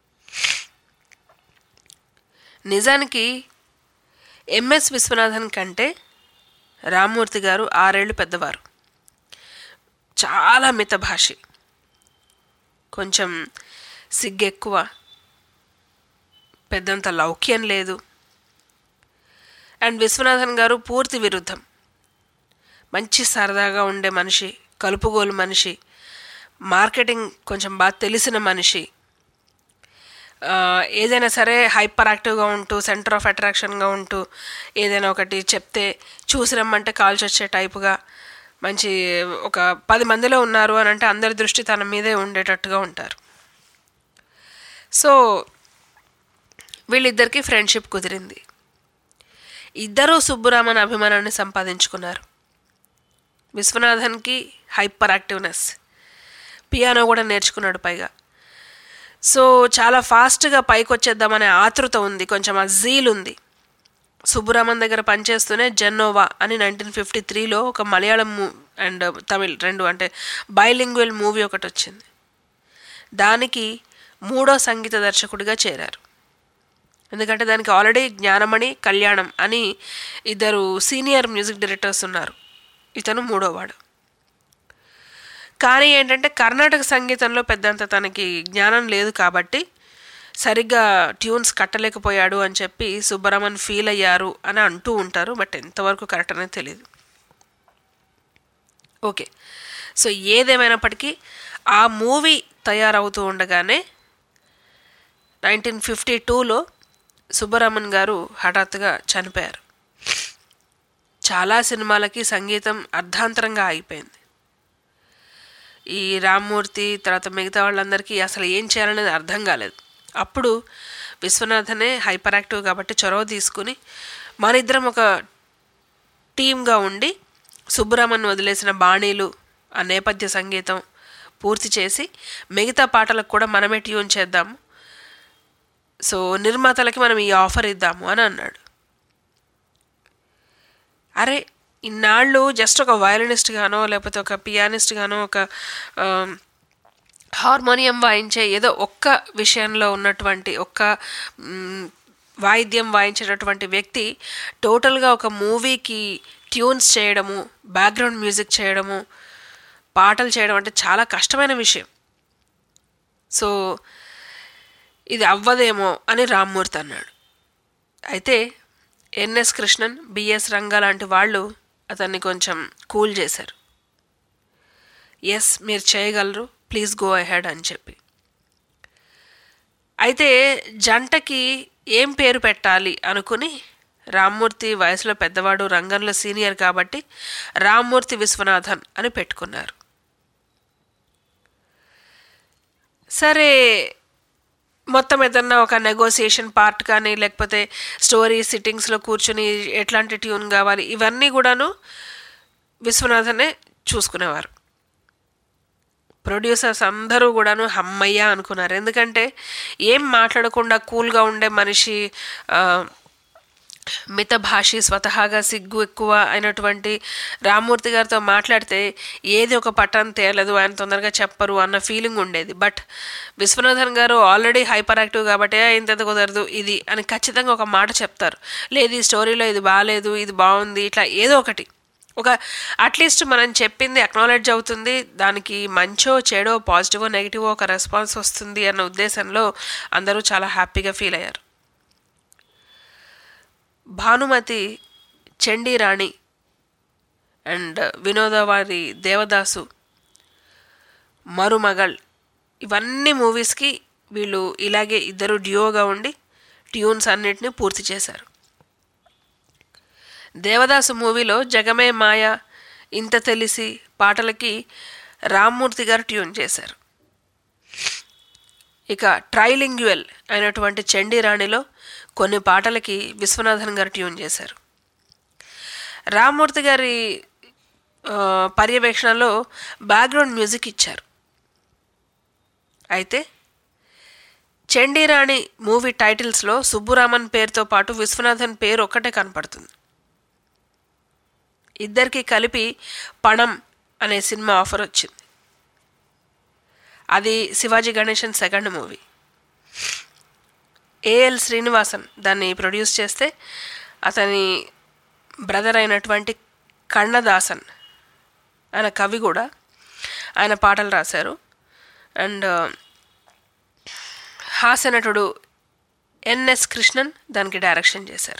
నిజానికి ఎంఎస్ విశ్వనాథన్ కంటే రామ్మూర్తి గారు ఆరేళ్ళు పెద్దవారు చాలా మితభాషి కొంచెం సిగ్గెక్కువ పెద్దంత లౌక్యం లేదు అండ్ విశ్వనాథన్ గారు పూర్తి విరుద్ధం మంచి సరదాగా ఉండే మనిషి కలుపుగోలు మనిషి మార్కెటింగ్ కొంచెం బాగా తెలిసిన మనిషి ఆ, ఏదైనా సరే హైపర్ యాక్టివ్గా ఉంటూ సెంటర్ ఆఫ్ అట్రాక్షన్గా ఉంటూ ఏదైనా ఒకటి చెప్తే చూసి రమ్మంటే కాల్చి వచ్చే టైపుగా మంచి ఒక పది మందిలో ఉన్నారు అని అంటే అందరి దృష్టి తన మీదే ఉండేటట్టుగా ఉంటారు సో వీళ్ళిద్దరికీ ఫ్రెండ్షిప్ కుదిరింది ఇద్దరూ సుబ్బురామన్ అభిమానాన్ని సంపాదించుకున్నారు విశ్వనాథన్కి హైపర్ యాక్టివ్నెస్ పియానో కూడా నేర్చుకున్నాడు పైగా సో చాలా ఫాస్ట్గా పైకి వచ్చేద్దామనే ఆతృత ఉంది కొంచెం ఆ జీల్ ఉంది సుబ్బురామన్ దగ్గర పనిచేస్తూనే జెన్నోవా అని నైన్టీన్ ఫిఫ్టీ త్రీలో ఒక మలయాళం మూ అండ్ తమిళ్ రెండు అంటే బైలింగ్వల్ మూవీ ఒకటి వచ్చింది దానికి మూడో సంగీత దర్శకుడిగా చేరారు ఎందుకంటే దానికి ఆల్రెడీ జ్ఞానమణి కళ్యాణం అని ఇద్దరు సీనియర్ మ్యూజిక్ డైరెక్టర్స్ ఉన్నారు ఇతను మూడోవాడు కానీ ఏంటంటే కర్ణాటక సంగీతంలో పెద్దంత తనకి జ్ఞానం లేదు కాబట్టి సరిగ్గా ట్యూన్స్ కట్టలేకపోయాడు అని చెప్పి సుబ్బరమన్ ఫీల్ అయ్యారు అని అంటూ ఉంటారు బట్ ఎంతవరకు కరెక్ట్ అనేది తెలియదు ఓకే సో ఏదేమైనప్పటికీ ఆ మూవీ తయారవుతూ ఉండగానే నైన్టీన్ ఫిఫ్టీ టూలో సుబ్బరామన్ గారు హఠాత్తుగా చనిపోయారు చాలా సినిమాలకి సంగీతం అర్ధాంతరంగా ఆగిపోయింది ఈ రామ్మూర్తి తర్వాత మిగతా వాళ్ళందరికీ అసలు ఏం చేయాలనేది అర్థం కాలేదు అప్పుడు విశ్వనాథనే హైపర్ యాక్టివ్ కాబట్టి చొరవ తీసుకుని మనిద్దరం ఒక టీమ్గా ఉండి సుబ్బరామన్ వదిలేసిన బాణీలు ఆ నేపథ్య సంగీతం పూర్తి చేసి మిగతా పాటలకు కూడా మనమే ట్యూన్ చేద్దాము సో నిర్మాతలకి మనం ఈ ఆఫర్ ఇద్దాము అని అన్నాడు అరే ఇన్నాళ్ళు జస్ట్ ఒక వయలినిస్ట్ గానో లేకపోతే ఒక పియానిస్ట్ గానో ఒక హార్మోనియం వాయించే ఏదో ఒక్క విషయంలో ఉన్నటువంటి ఒక్క మ్, వాయిద్యం వాయించేటటువంటి వ్యక్తి టోటల్గా ఒక మూవీకి ట్యూన్స్ చేయడము బ్యాక్గ్రౌండ్ మ్యూజిక్ చేయడము పాటలు చేయడం అంటే చాలా కష్టమైన విషయం సో ఇది అవ్వదేమో అని రామ్మూర్తి అన్నాడు అయితే ఎన్ఎస్ కృష్ణన్ బిఎస్ రంగా లాంటి వాళ్ళు అతన్ని కొంచెం కూల్ చేశారు ఎస్ మీరు చేయగలరు ప్లీజ్ గో అహెడ్ అని చెప్పి అయితే జంటకి ఏం పేరు పెట్టాలి అనుకుని రామ్మూర్తి వయసులో పెద్దవాడు రంగంలో సీనియర్ కాబట్టి రామ్మూర్తి విశ్వనాథన్ అని పెట్టుకున్నారు సరే మొత్తం ఏదన్నా ఒక నెగోసియేషన్ పార్ట్ కానీ లేకపోతే స్టోరీ సిట్టింగ్స్లో కూర్చుని ఎట్లాంటి ట్యూన్ కావాలి ఇవన్నీ కూడాను విశ్వనాథనే చూసుకునేవారు ప్రొడ్యూసర్స్ అందరూ కూడాను హమ్మయ్య అనుకున్నారు ఎందుకంటే ఏం మాట్లాడకుండా కూల్గా ఉండే మనిషి ఆ, మితభాషి స్వతహాగా సిగ్గు ఎక్కువ అయినటువంటి రామ్మూర్తి గారితో మాట్లాడితే ఏది ఒక పట్టం తేలదు ఆయన తొందరగా చెప్పరు అన్న ఫీలింగ్ ఉండేది బట్ విశ్వనాథన్ గారు ఆల్రెడీ హైపర్ యాక్టివ్ కాబట్టి "ఏ, ఇంత కుదరదు ఇది అని ఖచ్చితంగా ఒక మాట చెప్తారు లేదు ఈ స్టోరీలో ఇది బాగాలేదు ఇది బాగుంది ఇట్లా ఏదో ఒకటి ఒక అట్లీస్ట్ మనం చెప్పింది అక్నాలెడ్జ్ అవుతుంది దానికి మంచో చెడో పాజిటివో నెగిటివో ఒక రెస్పాన్స్ వస్తుంది అన్న ఉద్దేశంలో అందరూ చాలా హ్యాపీగా ఫీల్ అయ్యారు భానుమతి చండీ రాణి అండ్ వినోద వారి దేవదాసు మరుమగల్ ఇవన్నీ మూవీస్కి వీళ్ళు ఇలాగే ఇద్దరు డ్యూగా ఉండి ట్యూన్స్ అన్నిటిని పూర్తి చేశారు దేవదాసు మూవీలో జగమే మాయ ఇంత తెలిసి పాటలకి రామ్మూర్తి గారు ట్యూన్ చేశారు ఇక ట్రైలింగ్యువల్ అయినటువంటి చండీ రాణిలో కొన్ని పాటలకి విశ్వనాథన్ గారు ట్యూన్ చేశారు రామ్మూర్తి గారి ఆ, పర్యవేక్షణలో బ్యాక్గ్రౌండ్ మ్యూజిక్ ఇచ్చారు అయితే చండీరాణి మూవీ టైటిల్స్లో సుబ్బురామన్ పేరుతో పాటు విశ్వనాథన్ పేరు ఒక్కటే కనపడుతుంది ఇద్దరికి కలిపి పణం అనే సినిమా ఆఫర్ వచ్చింది అది Sivaji Ganesan second movie A L Srinivasan దాన్ని ప్రొడ్యూస్ చేస్తే అతని బ్రదర్ అయినటువంటి కన్నదాసన్ ఆయన కవి కూడా ఆయన పాటలు రాశారు అండ్ హాస్యనటుడు ఎన్ఎస్ కృష్ణన్ దానికి డైరెక్షన్ చేశారు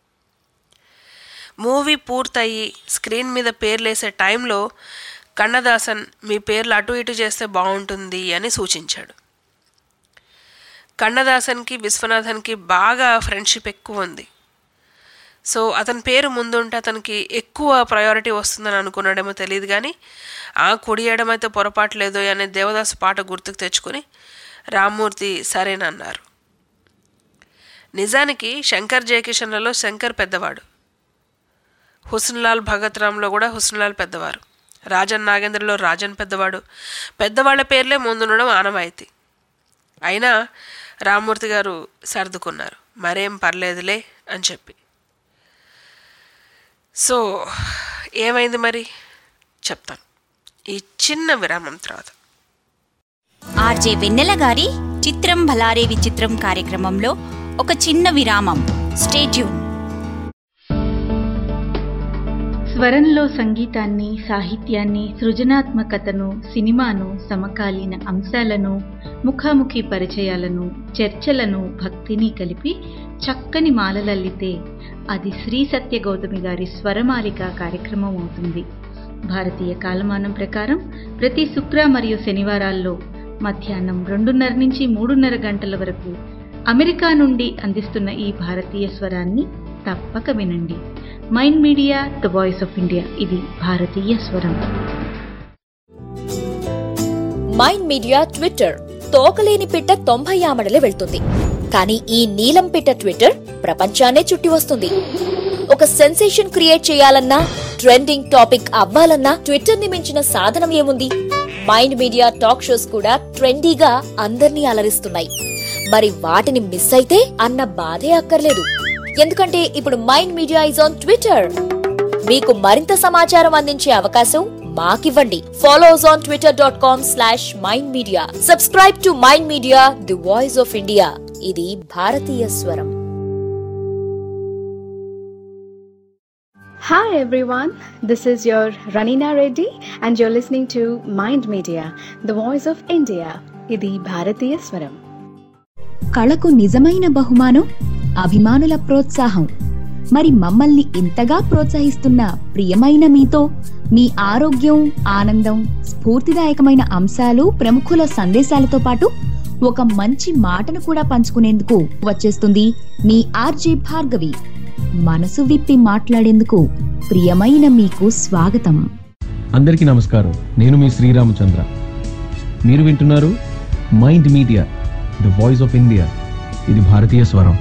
మూవీ పూర్తయి స్క్రీన్ మీద పేర్లేసే టైంలో కన్నదాసన్ మీ పేర్లు అటు ఇటు చేస్తే బాగుంటుంది అని సూచించాడు కన్నదాసన్కి విశ్వనాథన్కి బాగా ఫ్రెండ్షిప్ ఎక్కువ ఉంది సో అతని పేరు ముందుంటే అతనికి ఎక్కువ ప్రయారిటీ వస్తుందని అనుకున్నాడేమో తెలియదు కానీ ఆ కుడియడం అయితే పొరపాటు లేదో అనే దేవదాస్ పాట గుర్తుకు తెచ్చుకొని రామ్మూర్తి సరేనన్నారు నిజానికి శంకర్ జయకిషన్లలో శంకర్ పెద్దవాడు హుస్న్లాల్ భగత్ రామ్లో కూడా హుస్న్లాల్ పెద్దవారు రాజన్ నాగేంద్రలో రాజన్ పెద్దవాడు పెద్దవాళ్ల పేర్లే ముందుండడం ఆనవాయితీ అయినా రామ్మూర్తి గారు సర్దుకున్నారు మరేం పర్లేదులే అని చెప్పి సో ఏమైంది మరి చెప్తాను ఈ చిన్న విరామం తర్వాత ఆర్జే వెన్నెల గారి చిత్రం భలారే విచిత్రం కార్యక్రమంలో ఒక చిన్న విరామం స్టేట్యూన్ స్వరంలో సంగీతాన్ని సాహిత్యాన్ని సృజనాత్మకతను సినిమాను సమకాలీన అంశాలను ముఖాముఖి పరిచయాలను చర్చలను భక్తిని కలిపి చక్కని మాలలల్లితే అది శ్రీ సత్య గౌతమి గారి స్వరమాలిక కార్యక్రమం అవుతుంది భారతీయ కాలమానం ప్రకారం ప్రతి శుక్ర మరియు శనివారాల్లో మధ్యాహ్నం రెండున్నర నుంచి మూడున్నర గంటల వరకు అమెరికా నుండి అందిస్తున్న ఈ భారతీయ స్వరాన్ని తప్పక వినండి Mind Media the voice of India ఇది భారతీయ స్వరం మైండ్ మీడియా ట్విట్టర్ తోకలేని పిట్ట తొంభై ఆమడలే వెళ్తుంది కానీ ఈ నీలం పిట్ట ట్విట్టర్ ప్రపంచాన్నే చుట్టి వస్తుంది ఒక సెన్సేషన్ క్రియేట్ చేయాలన్నా ట్రెండింగ్ టాపిక్ అవ్వాలన్నా ట్విట్టర్ ని మించిన సాధనం ఏముంది మైండ్ మీడియా టాక్ షోస్ కూడా ట్రెండీగా అందర్నీ అలరిస్తున్నాయి మరి వాటిని మిస్ అయితే అన్న బాధే అక్కర్లేదు ఎందుకంటే ఇప్పుడు Mind Media is on Twitter మీకు మరింత సమాచారం అందించే అవకాశం మాకివ్వండి follow us on Twitter dot com slash Mind Media subscribe to Mind Media the voice of India ఇది భారతీయ స్వరం Hi everyone, this is your Ranina Reddy and you're listening to Mind Media, the voice of India. ఇది భారతీయ స్వరం కళకు నిజమైన బహుమానం అభిమానుల ప్రోత్సాహం మరి మమ్మల్ని ఇంతగా ప్రోత్సహిస్తున్న ప్రియమైన మీతో మీ ఆరోగ్యం ఆనందం స్ఫూర్తిదాయకమైన అంశాలు ప్రముఖుల సందేశాలతో పాటు ఒక మంచి మాటను కూడా పంచుకునేందుకు వచ్చేస్తుంది మీ ఆర్జే భార్గవి మనసు విప్పి మాట్లాడేందుకు ప్రియమైన మీకు స్వాగతం అందరికీ నమస్కారం నేను మీ శ్రీరామచంద్ర మీరు వింటున్నారు Mind Media the voice of India ఇది భారతీయ స్వరం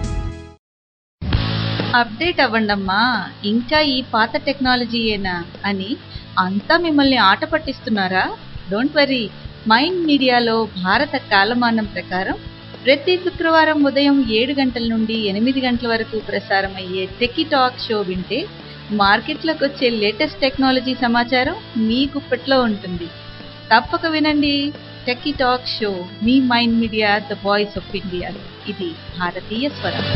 అప్డేట్ అవ్వండమ్మా ఇంకా ఈ పాత టెక్నాలజీయేనా అని అంతా మిమ్మల్ని ఆట పట్టిస్తున్నారా డోంట్ వరీ మైండ్ మీడియాలో భారత కాలమానం ప్రకారం ప్రతి శుక్రవారం ఉదయం ఏడు గంటల నుండి ఎనిమిది గంటల వరకు ప్రసారం అయ్యే టెకీ టాక్ షో వింటే మార్కెట్లోకి వచ్చే లేటెస్ట్ టెక్నాలజీ సమాచారం మీ గుప్పట్లో ఉంటుంది తప్పక వినండి టెకీ టాక్ షో మీ Mind Media the voice of India ఇది భారతీయ స్వరం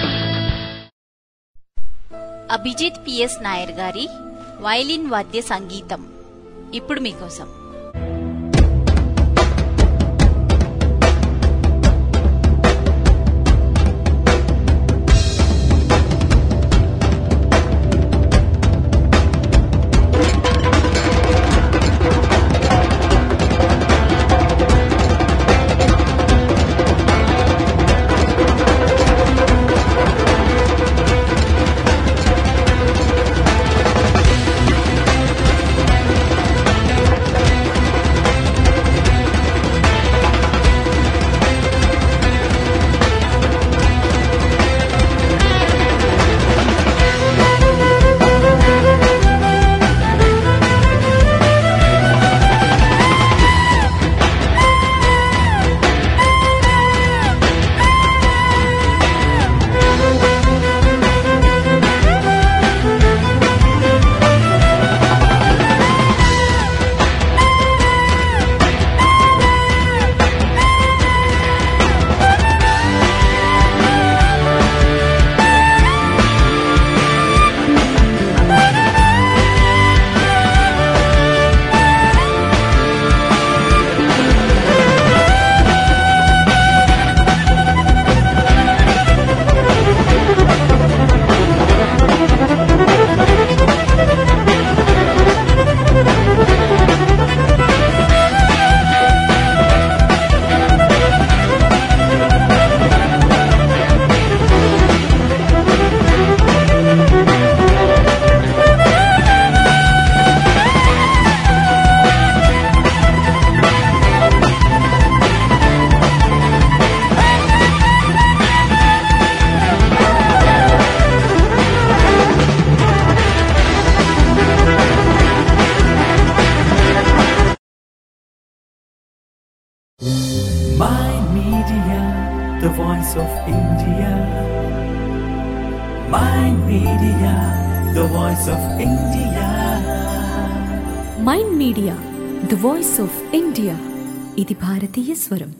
అభిజిత్ పిఎస్ నాయర్ గారి వైలిన్ వాద్య సంగీతం ఇప్పుడు మీకోసం Thank voice of India. Mind Media, the voice of India. Mind Media the voice of India ఇది భారతీయ స్వరం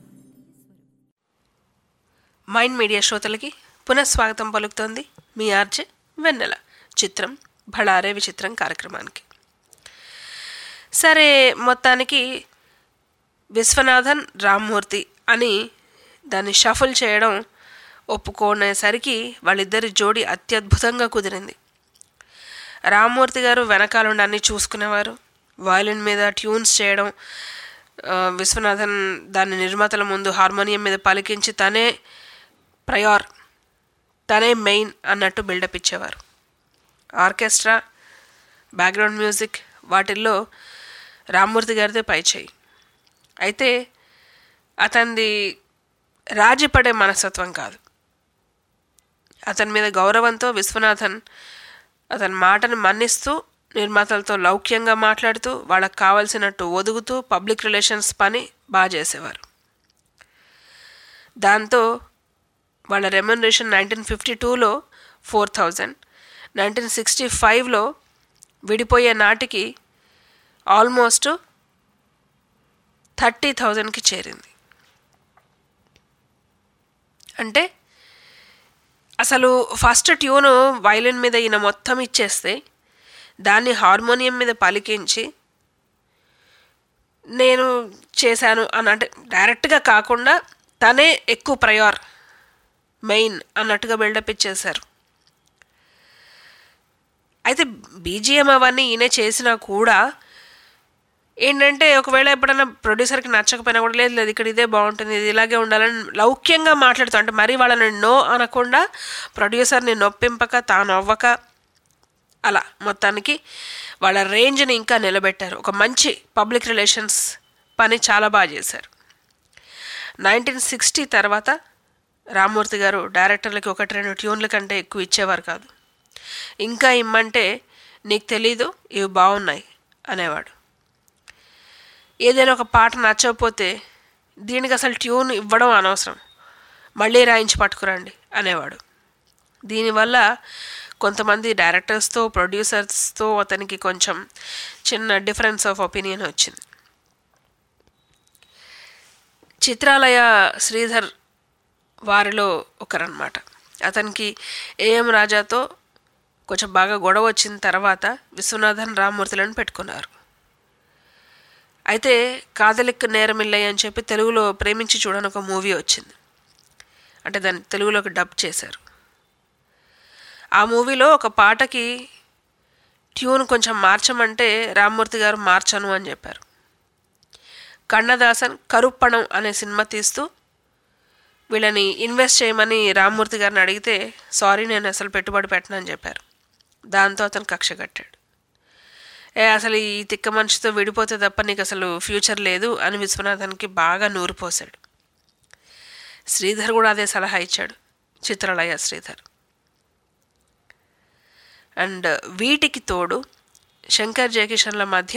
మైండ్ మీడియా శ్రోతలకి పునఃస్వాగతం పలుకుతోంది మీ ఆర్జే వెన్నెల చిత్రం భళారే విచిత్రం కార్యక్రమానికి సరే మొత్తానికి విశ్వనాథన్ రామ్మూర్తి అని దాన్ని షఫుల్ చేయడం ఒప్పుకోనేసరికి వాళ్ళిద్దరి జోడి అత్యద్భుతంగా కుదిరింది రామ్మూర్తి గారు వెనకాలండి అన్నీ చూసుకునేవారు వయలిన్ మీద ట్యూన్స్ చేయడం ఆ, విశ్వనాథన్ దాని నిర్మాతల ముందు హార్మోనియం మీద పలికించి తనే ప్రయార్ తనే మెయిన్ అన్నట్టు బిల్డప్ ఇచ్చేవారు ఆర్కెస్ట్రా బ్యాక్గ్రౌండ్ మ్యూజిక్ వాటిల్లో రామ్మూర్తి గారిదే పై చేయి అయితే అతనిది రాజీపడే మనస్తత్వం కాదు అతని మీద గౌరవంతో విశ్వనాథన్ అతని మాటను మన్నిస్తూ నిర్మాతలతో లౌక్యంగా మాట్లాడుతూ వాళ్ళకి కావలసినట్టు ఒదుగుతూ పబ్లిక్ రిలేషన్స్ పని బాగా చేసేవారు దాంతో వాళ్ళ రెమ్యునరేషన్ నైన్టీన్ ఫిఫ్టీ టూలో ఫోర్ థౌజండ్ నైన్టీన్ సిక్స్టీ ఫైవ్లో విడిపోయే నాటికి ఆల్మోస్ట్ థర్టీ థౌజండ్కి చేరింది అంటే అసలు ఫస్ట్ ట్యూను వైలిన్ మీద ఈయన మొత్తం ఇచ్చేస్తే దాన్ని హార్మోనియం మీద పలికించి నేను చేశాను అని అంటే డైరెక్ట్గా కాకుండా తనే ఎక్కువ ప్రయార్ మెయిన్ అన్నట్టుగా బిల్డప్ ఇచ్చేశారు అయితే బీజిఎం అవన్నీ ఈయనే చేసినా కూడా ఏంటంటే ఒకవేళ ఎప్పుడైనా ప్రొడ్యూసర్కి నచ్చకపోయినా కూడా లేదు లేదు ఇక్కడ ఇదే బాగుంటుంది ఇది ఇలాగే ఉండాలని లౌక్యంగా మాట్లాడుతూ అంటే మరీ వాళ్ళని నో అనకుండా ప్రొడ్యూసర్ని నొప్పింపక తాను అవ్వక అలా మొత్తానికి వాళ్ళ రేంజ్ని ఇంకా నిలబెట్టారు ఒక మంచి పబ్లిక్ రిలేషన్స్ పని చాలా బాగా చేశారు నైన్టీన్ సిక్స్టీ తర్వాత రామ్మూర్తి గారు డైరెక్టర్లకి ఒకటి రెండు ట్యూన్ల కంటే ఎక్కువ ఇచ్చేవారు కాదు ఇంకా ఇమ్మంటే నీకు తెలీదు ఇవి బాగున్నాయి అనేవాడు ఏదైనా ఒక పాట నచ్చకపోతే దీనికి అసలు ట్యూన్ ఇవ్వడం అనవసరం మళ్ళీ రాయించి పట్టుకురండి అనేవాడు దీనివల్ల కొంతమంది డైరెక్టర్స్తో ప్రొడ్యూసర్స్తో అతనికి కొంచెం చిన్న డిఫరెన్స్ ఆఫ్ ఒపీనియన్ వచ్చింది చిత్రాలయ శ్రీధర్ వారిలో ఒకరన్నమాట అతనికి ఏఎం రాజాతో కొంచెం బాగా గొడవ వచ్చిన తర్వాత విశ్వనాథన్ రామ్మూర్తులను పెట్టుకున్నారు అయితే కాదలిక్ నేరమిల్లయ్య అని చెప్పి తెలుగులో ప్రేమించి చూడని ఒక మూవీ వచ్చింది అంటే దాన్ని తెలుగులోకి డబ్ చేశారు ఆ మూవీలో ఒక పాటకి ట్యూన్ కొంచెం మార్చమంటే రామ్మూర్తి గారు మార్చను అని చెప్పారు కన్నదాసన్ కరుప్పణం అనే సినిమా తీస్తూ వీళ్ళని ఇన్వెస్ట్ చేయమని రామ్మూర్తి గారిని అడిగితే సారీ నేను అసలు పెట్టుబడి పెట్టనని చెప్పారు దాంతో అతను కక్ష కట్టాడు ఏ అసలు ఈ తిక్క మనిషితో విడిపోతే తప్ప నీకు అసలు ఫ్యూచర్ లేదు అని విశ్వనాథన్కి బాగా నూరు పోసాడు శ్రీధర్ కూడా అదే సలహా ఇచ్చాడు చిత్రాలయ శ్రీధర్ అండ్ వీటికి తోడు శంకర్ జయకిషన్ల మధ్య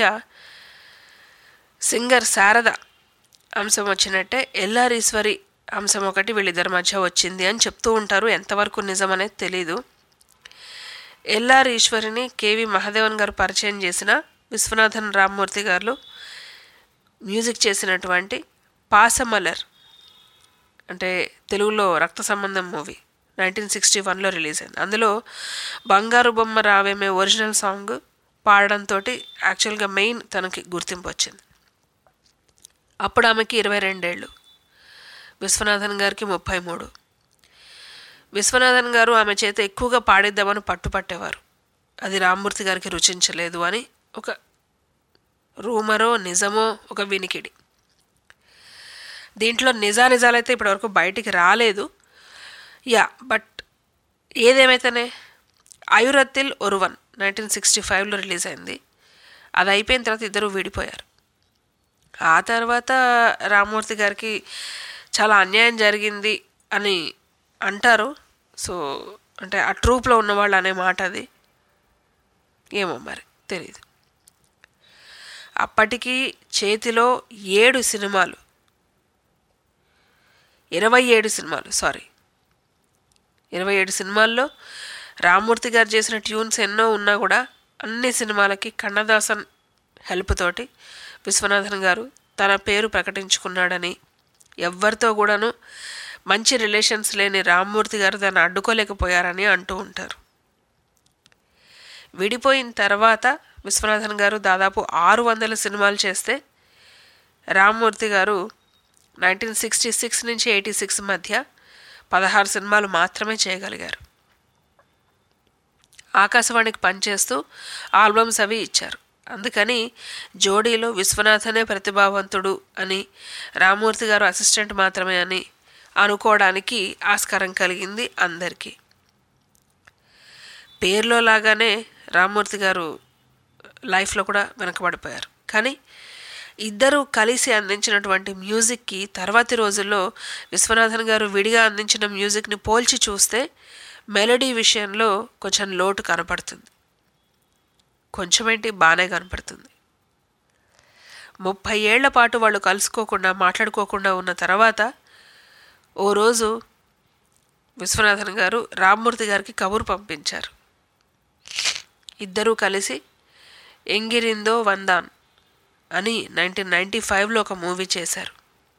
సింగర్ శారద అంశం వచ్చినట్టే ఎల్లారీశ్వరి అంశం ఒకటి వీళ్ళిద్దరి మధ్య వచ్చింది అని చెప్తూ ఉంటారు ఎంతవరకు నిజం అనేది తెలీదు ఎల్ఆర్ ఈశ్వరిని కేవి మహాదేవన్ గారు పరిచయం చేసిన విశ్వనాథన్ రామ్మూర్తి గారు మ్యూజిక్ చేసినటువంటి పాసమలర్ అంటే తెలుగులో Raktha Sambandham movie nineteen sixty వన్లో రిలీజ్ అయింది అందులో బంగారు బొమ్మ రావేమే ఒరిజినల్ సాంగ్ పాడడంతో యాక్చువల్గా మెయిన్ తనకి గుర్తింపు వచ్చింది అప్పుడు ఆమెకి ఇరవై రెండేళ్ళు విశ్వనాథన్ గారికి ముప్పై మూడు విశ్వనాథన్ గారు ఆమె చేత ఎక్కువగా పాడిద్దామని పట్టుపట్టేవారు అది రామ్మూర్తి గారికి రుచించలేదు అని ఒక రూమరో నిజమో ఒక వినికిడి దీంట్లో నిజానిజాలైతే ఇప్పటివరకు బయటికి రాలేదు యా బట్ ఏదేమైతేనే ఆయురత్తిల్ ఒరువన్ నైన్టీన్ సిక్స్టీ ఫైవ్లో రిలీజ్ అయింది అది అయిపోయిన తర్వాత ఇద్దరు విడిపోయారు ఆ తర్వాత రామ్మూర్తి గారికి చాలా అన్యాయం జరిగింది అని అంటారు సో అంటే ఆ ట్రూప్లో ఉన్నవాళ్ళు అనే మాట అది ఏమో మరి తెలియదు అప్పటికి చేతిలో ఏడు సినిమాలు ఇరవై ఏడు సినిమాలు సారీ ఇరవై ఏడు సినిమాల్లో రామ్మూర్తి గారు చేసిన ట్యూన్స్ ఎన్నో ఉన్నా కూడా అన్ని సినిమాలకి కన్నదాసన్ హెల్ప్ తోటి విశ్వనాథన్ గారు తన పేరు ప్రకటించుకున్నాడని ఎవ్వరితో కూడాను మంచి రిలేషన్స్ లేని రామ్మూర్తి గారు దాన్ని అడ్డుకోలేకపోయారని అంటూ ఉంటారు విడిపోయిన తర్వాత విశ్వనాథన్ గారు దాదాపు ఆరు వందల సినిమాలు చేస్తే రామ్మూర్తి గారు నైన్టీన్ సిక్స్టీ సిక్స్ నుంచి ఎయిటీ సిక్స్ మధ్య పదహారు సినిమాలు మాత్రమే చేయగలిగారు ఆకాశవాణికి పనిచేస్తూ ఆల్బమ్స్ అవి ఇచ్చారు అందుకని జోడీలో విశ్వనాథనే ప్రతిభావంతుడు అని రామ్మూర్తి గారు అసిస్టెంట్ మాత్రమే అని అనుకోవడానికి ఆస్కారం కలిగింది అందరికీ పేరులో లాగానే రామ్మూర్తి గారు లైఫ్లో కూడా వెనకబడిపోయారు కానీ ఇద్దరు కలిసి అందించినటువంటి మ్యూజిక్కి తర్వాతి రోజుల్లో విశ్వనాథన్ గారు విడిగా అందించిన మ్యూజిక్ని పోల్చి చూస్తే మెలడీ విషయంలో కొంచెం లోటు కనపడుతుంది కొంచెమేంటి బాగానే కనపడుతుంది ముప్పై ఏళ్ల పాటు వాళ్ళు కలుసుకోకుండా మాట్లాడుకోకుండా ఉన్న తర్వాత ఓ రోజు విశ్వనాథన్ గారు రామ్మూర్తి గారికి కబురు పంపించారు ఇద్దరూ కలిసి ఎంగిరిందో వందాన్ అని నైన్టీన్ నైంటీ ఫైవ్లో ఒక మూవీ చేశారు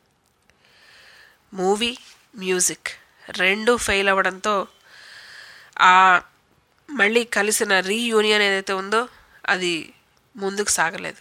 మూవీ మ్యూజిక్ రెండు ఫెయిల్ అవ్వడంతో ఆ మళ్ళీ కలిసిన రీయూనియన్ ఏదైతే ఉందో అది ముందుకు సాగలేదు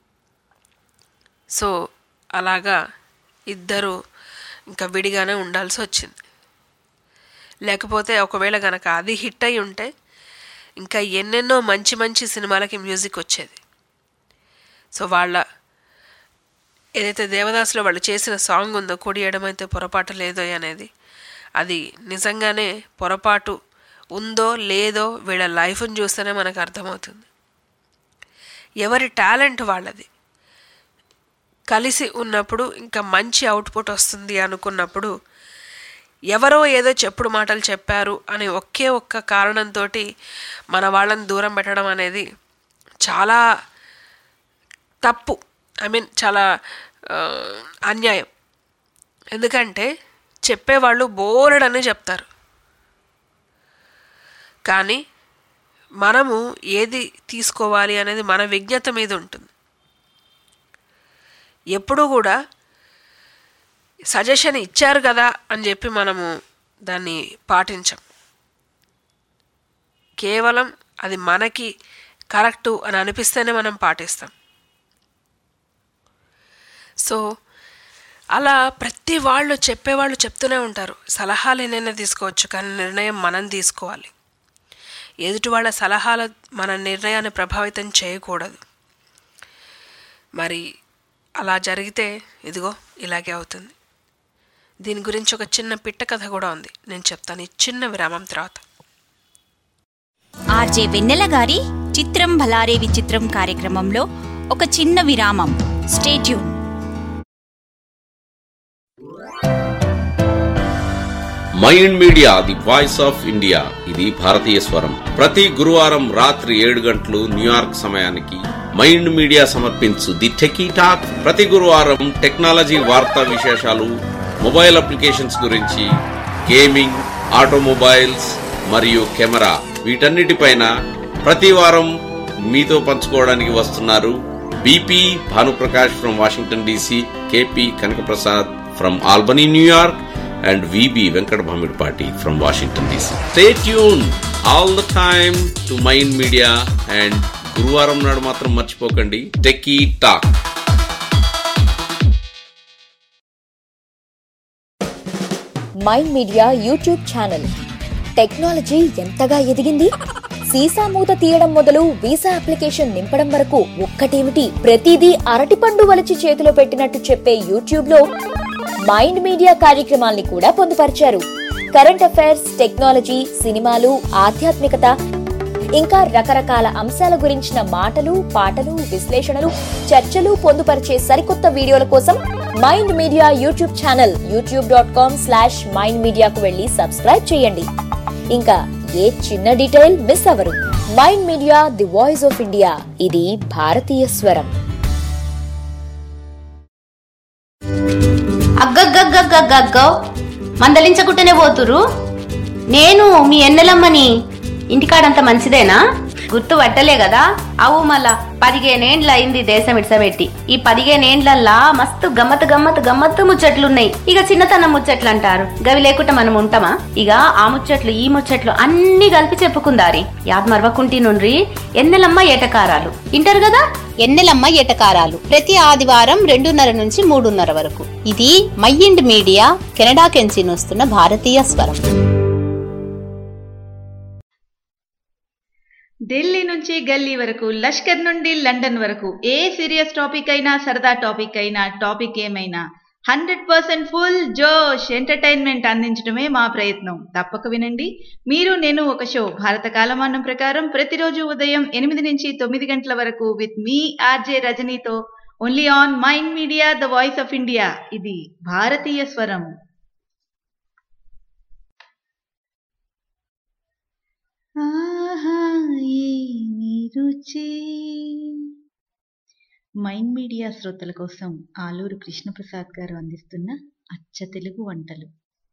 సో అలాగా ఇద్దరు ఇంకా విడిగానే ఉండాల్సి వచ్చింది లేకపోతే ఒకవేళ కనుక అది హిట్ అయి ఉంటే ఇంకా ఎన్నెన్నో మంచి మంచి సినిమాలకి మ్యూజిక్ వచ్చేది సో వాళ్ళ ఏదైతే దేవదాసులో వాళ్ళు చేసిన సాంగ్ ఉందో కొడియడం అయితే పొరపాటు లేదో అనేది అది నిజంగానే పొరపాటు ఉందో లేదో వీళ్ళ లైఫ్ని చూస్తేనే మనకు అర్థమవుతుంది ఎవరి టాలెంట్ వాళ్ళది కలిసి ఉన్నప్పుడు ఇంకా మంచి అవుట్పుట్ వస్తుంది అనుకున్నప్పుడు ఎవరో ఏదో చెప్పుడు మాటలు చెప్పారు అని ఒకే ఒక్క కారణంతో మన వాళ్ళని దూరం పెట్టడం అనేది చాలా తప్పు ఐ మీన్ చాలా ఆ, అన్యాయం ఎందుకంటే చెప్పేవాళ్ళు బోలెడని చెప్తారు కానీ మనము ఏది తీసుకోవాలి అనేది మన విజ్ఞత మీద ఉంటుంది ఎప్పుడూ కూడా సజెషన్ ఇచ్చారు కదా అని చెప్పి మనము దాన్ని పాటించం కేవలం అది మనకి కరెక్టు అని అనిపిస్తేనే మనం పాటిస్తాం సో అలా ప్రతి వాళ్ళు చెప్పేవాళ్ళు చెప్తూనే ఉంటారు సలహాలు ఏదైనా తీసుకోవచ్చు కానీ నిర్ణయం మనం తీసుకోవాలి ఎదుటి వాళ్ళ సలహాల మన నిర్ణయాన్ని ప్రభావితం చేయకూడదు మరి అలా జరిగితే ఇదిగో ఇలాగే అవుతుంది దీని గురించి ఒక చిన్న పిట్ట కథ కూడా ఉంది నేను చెప్తాను ఈ చిన్న విరామం తర్వాత ఆర్జే వెన్నెల గారి చిత్రం భలారే విచిత్రం కార్యక్రమంలో ఒక చిన్న విరామం stay tuned Mind Media the voice of India ఇది భారతీయ స్వరం ప్రతి గురువారం రాత్రి ఏడు గంటలు న్యూయార్క్ సమయానికి మైండ్ మీడియా సమర్పించు ది టెకీ టాక్ ప్రతి గురువారం టెక్నాలజీ వార్తా విశేషాలు మొబైల్ అప్లికేషన్స్ గురించి గేమింగ్ ఆటోమొబైల్స్ మరియు కెమెరా వీటన్నిటిపైన ప్రతి వారం మీతో పంచుకోవడానికి వస్తున్నారు B P Bhanuprakash from Washington D C K P Kanakaprasad from Albany New York and VB Venkat Bhamidpati from Washington DC. Stay tuned all the time to Mind Media and గురువారం నాడు మాత్రం మర్చిపోకండి Techie Talk Mind Media YouTube channel technology ఎంతగా ఎదిగింది సీసా మూత తీయడం మొదలు వీసా అప్లికేషన్ నింపడం వరకు ఒక్కటేమిటి ప్రతిదీ అరటిపండు వలిచి చేతిలో పెట్టినట్టు చెప్పే యూట్యూబ్ లో మైండ్ మీడియా కార్యక్రమాల్ని కూడా పొందుపరిచారు కరెంట్ అఫైర్స్ టెక్నాలజీ సినిమాలు ఆధ్యాత్మికత ఇంకా రకరకాల అంశాల గురించిన మాటలు పాటలు విశ్లేషణలు చర్చలు పొందుపరిచే సరికొత్త వీడియోల కోసం Mind Media YouTube channel YouTube dot com slash Mind మీడియాకు వెళ్ళి సబ్స్క్రైబ్ చేయండి ఇంకా ఏ చిన్న డీటెయిల్ మిస్ అవ్వరు Mind Media the voice of India ఇది భారతీయ స్వరం అగ్గగ్గగ్గగ్గ గగ్గవ్ మందలించకుంటేనే పోతురు నేను మీ ఎన్నెలమ్మని ఇంటికాడంత మంచిదేనా గుర్తు పట్టలే కదా అవు మళ్ళా పదిహేనేండ్ల అయింది దేశం ఇడ్సబెట్టి ఈ పదిహేనేండ్లల్లా మస్తు గమ్మత్ గమ్మత్ గమ్మత్తు ముచ్చట్లున్నాయి ఇక చిన్నతనం ముచ్చట్లు అంటారు గవి లేకుండా మనం ఉంటామా ఇక ఆ ముచ్చట్లు ఈ ముచ్చట్లు అన్ని కలిపి చెప్పుకుందారి యాద్ మరవకుంటి నుండ్రి ఎన్నెలమ్మ ఏటకారాలు ఇంటారు కదా ఎన్నెలమ్మ ఏటకారాలు ప్రతి ఆదివారం రెండున్నర నుంచి మూడున్నర వరకు ఇది మైండ్ మీడియా కెనడా కెంచి వస్తున్న భారతీయ స్వరం ఢిల్లీ నుంచి గల్లీ వరకు లష్కర్ నుండి లండన్ వరకు ఏ సీరియస్ టాపిక్ అయినా సరదా టాపిక్ అయినా టాపిక్ ఏమైనా హండ్రెడ్ పర్సెంట్ ఫుల్ జోష్ ఎంటర్టైన్మెంట్ అందించడమే మా ప్రయత్నం తప్పక వినండి మీరు నేను ఒక షో భారత కాలమానం ప్రకారం ప్రతిరోజు ఉదయం ఎనిమిది నుంచి తొమ్మిది గంటల వరకు విత్ మీ ఆర్జే రజనీతో only on Mind Media the voice of India ఇది భారతీయ స్వరం ఆహా ఏమి రుచి మైండ్ మీడియా శ్రోతల కోసం ఆలూరు కృష్ణప్రసాద్ గారు అందిస్తున్న అచ్చ తెలుగు వంటలు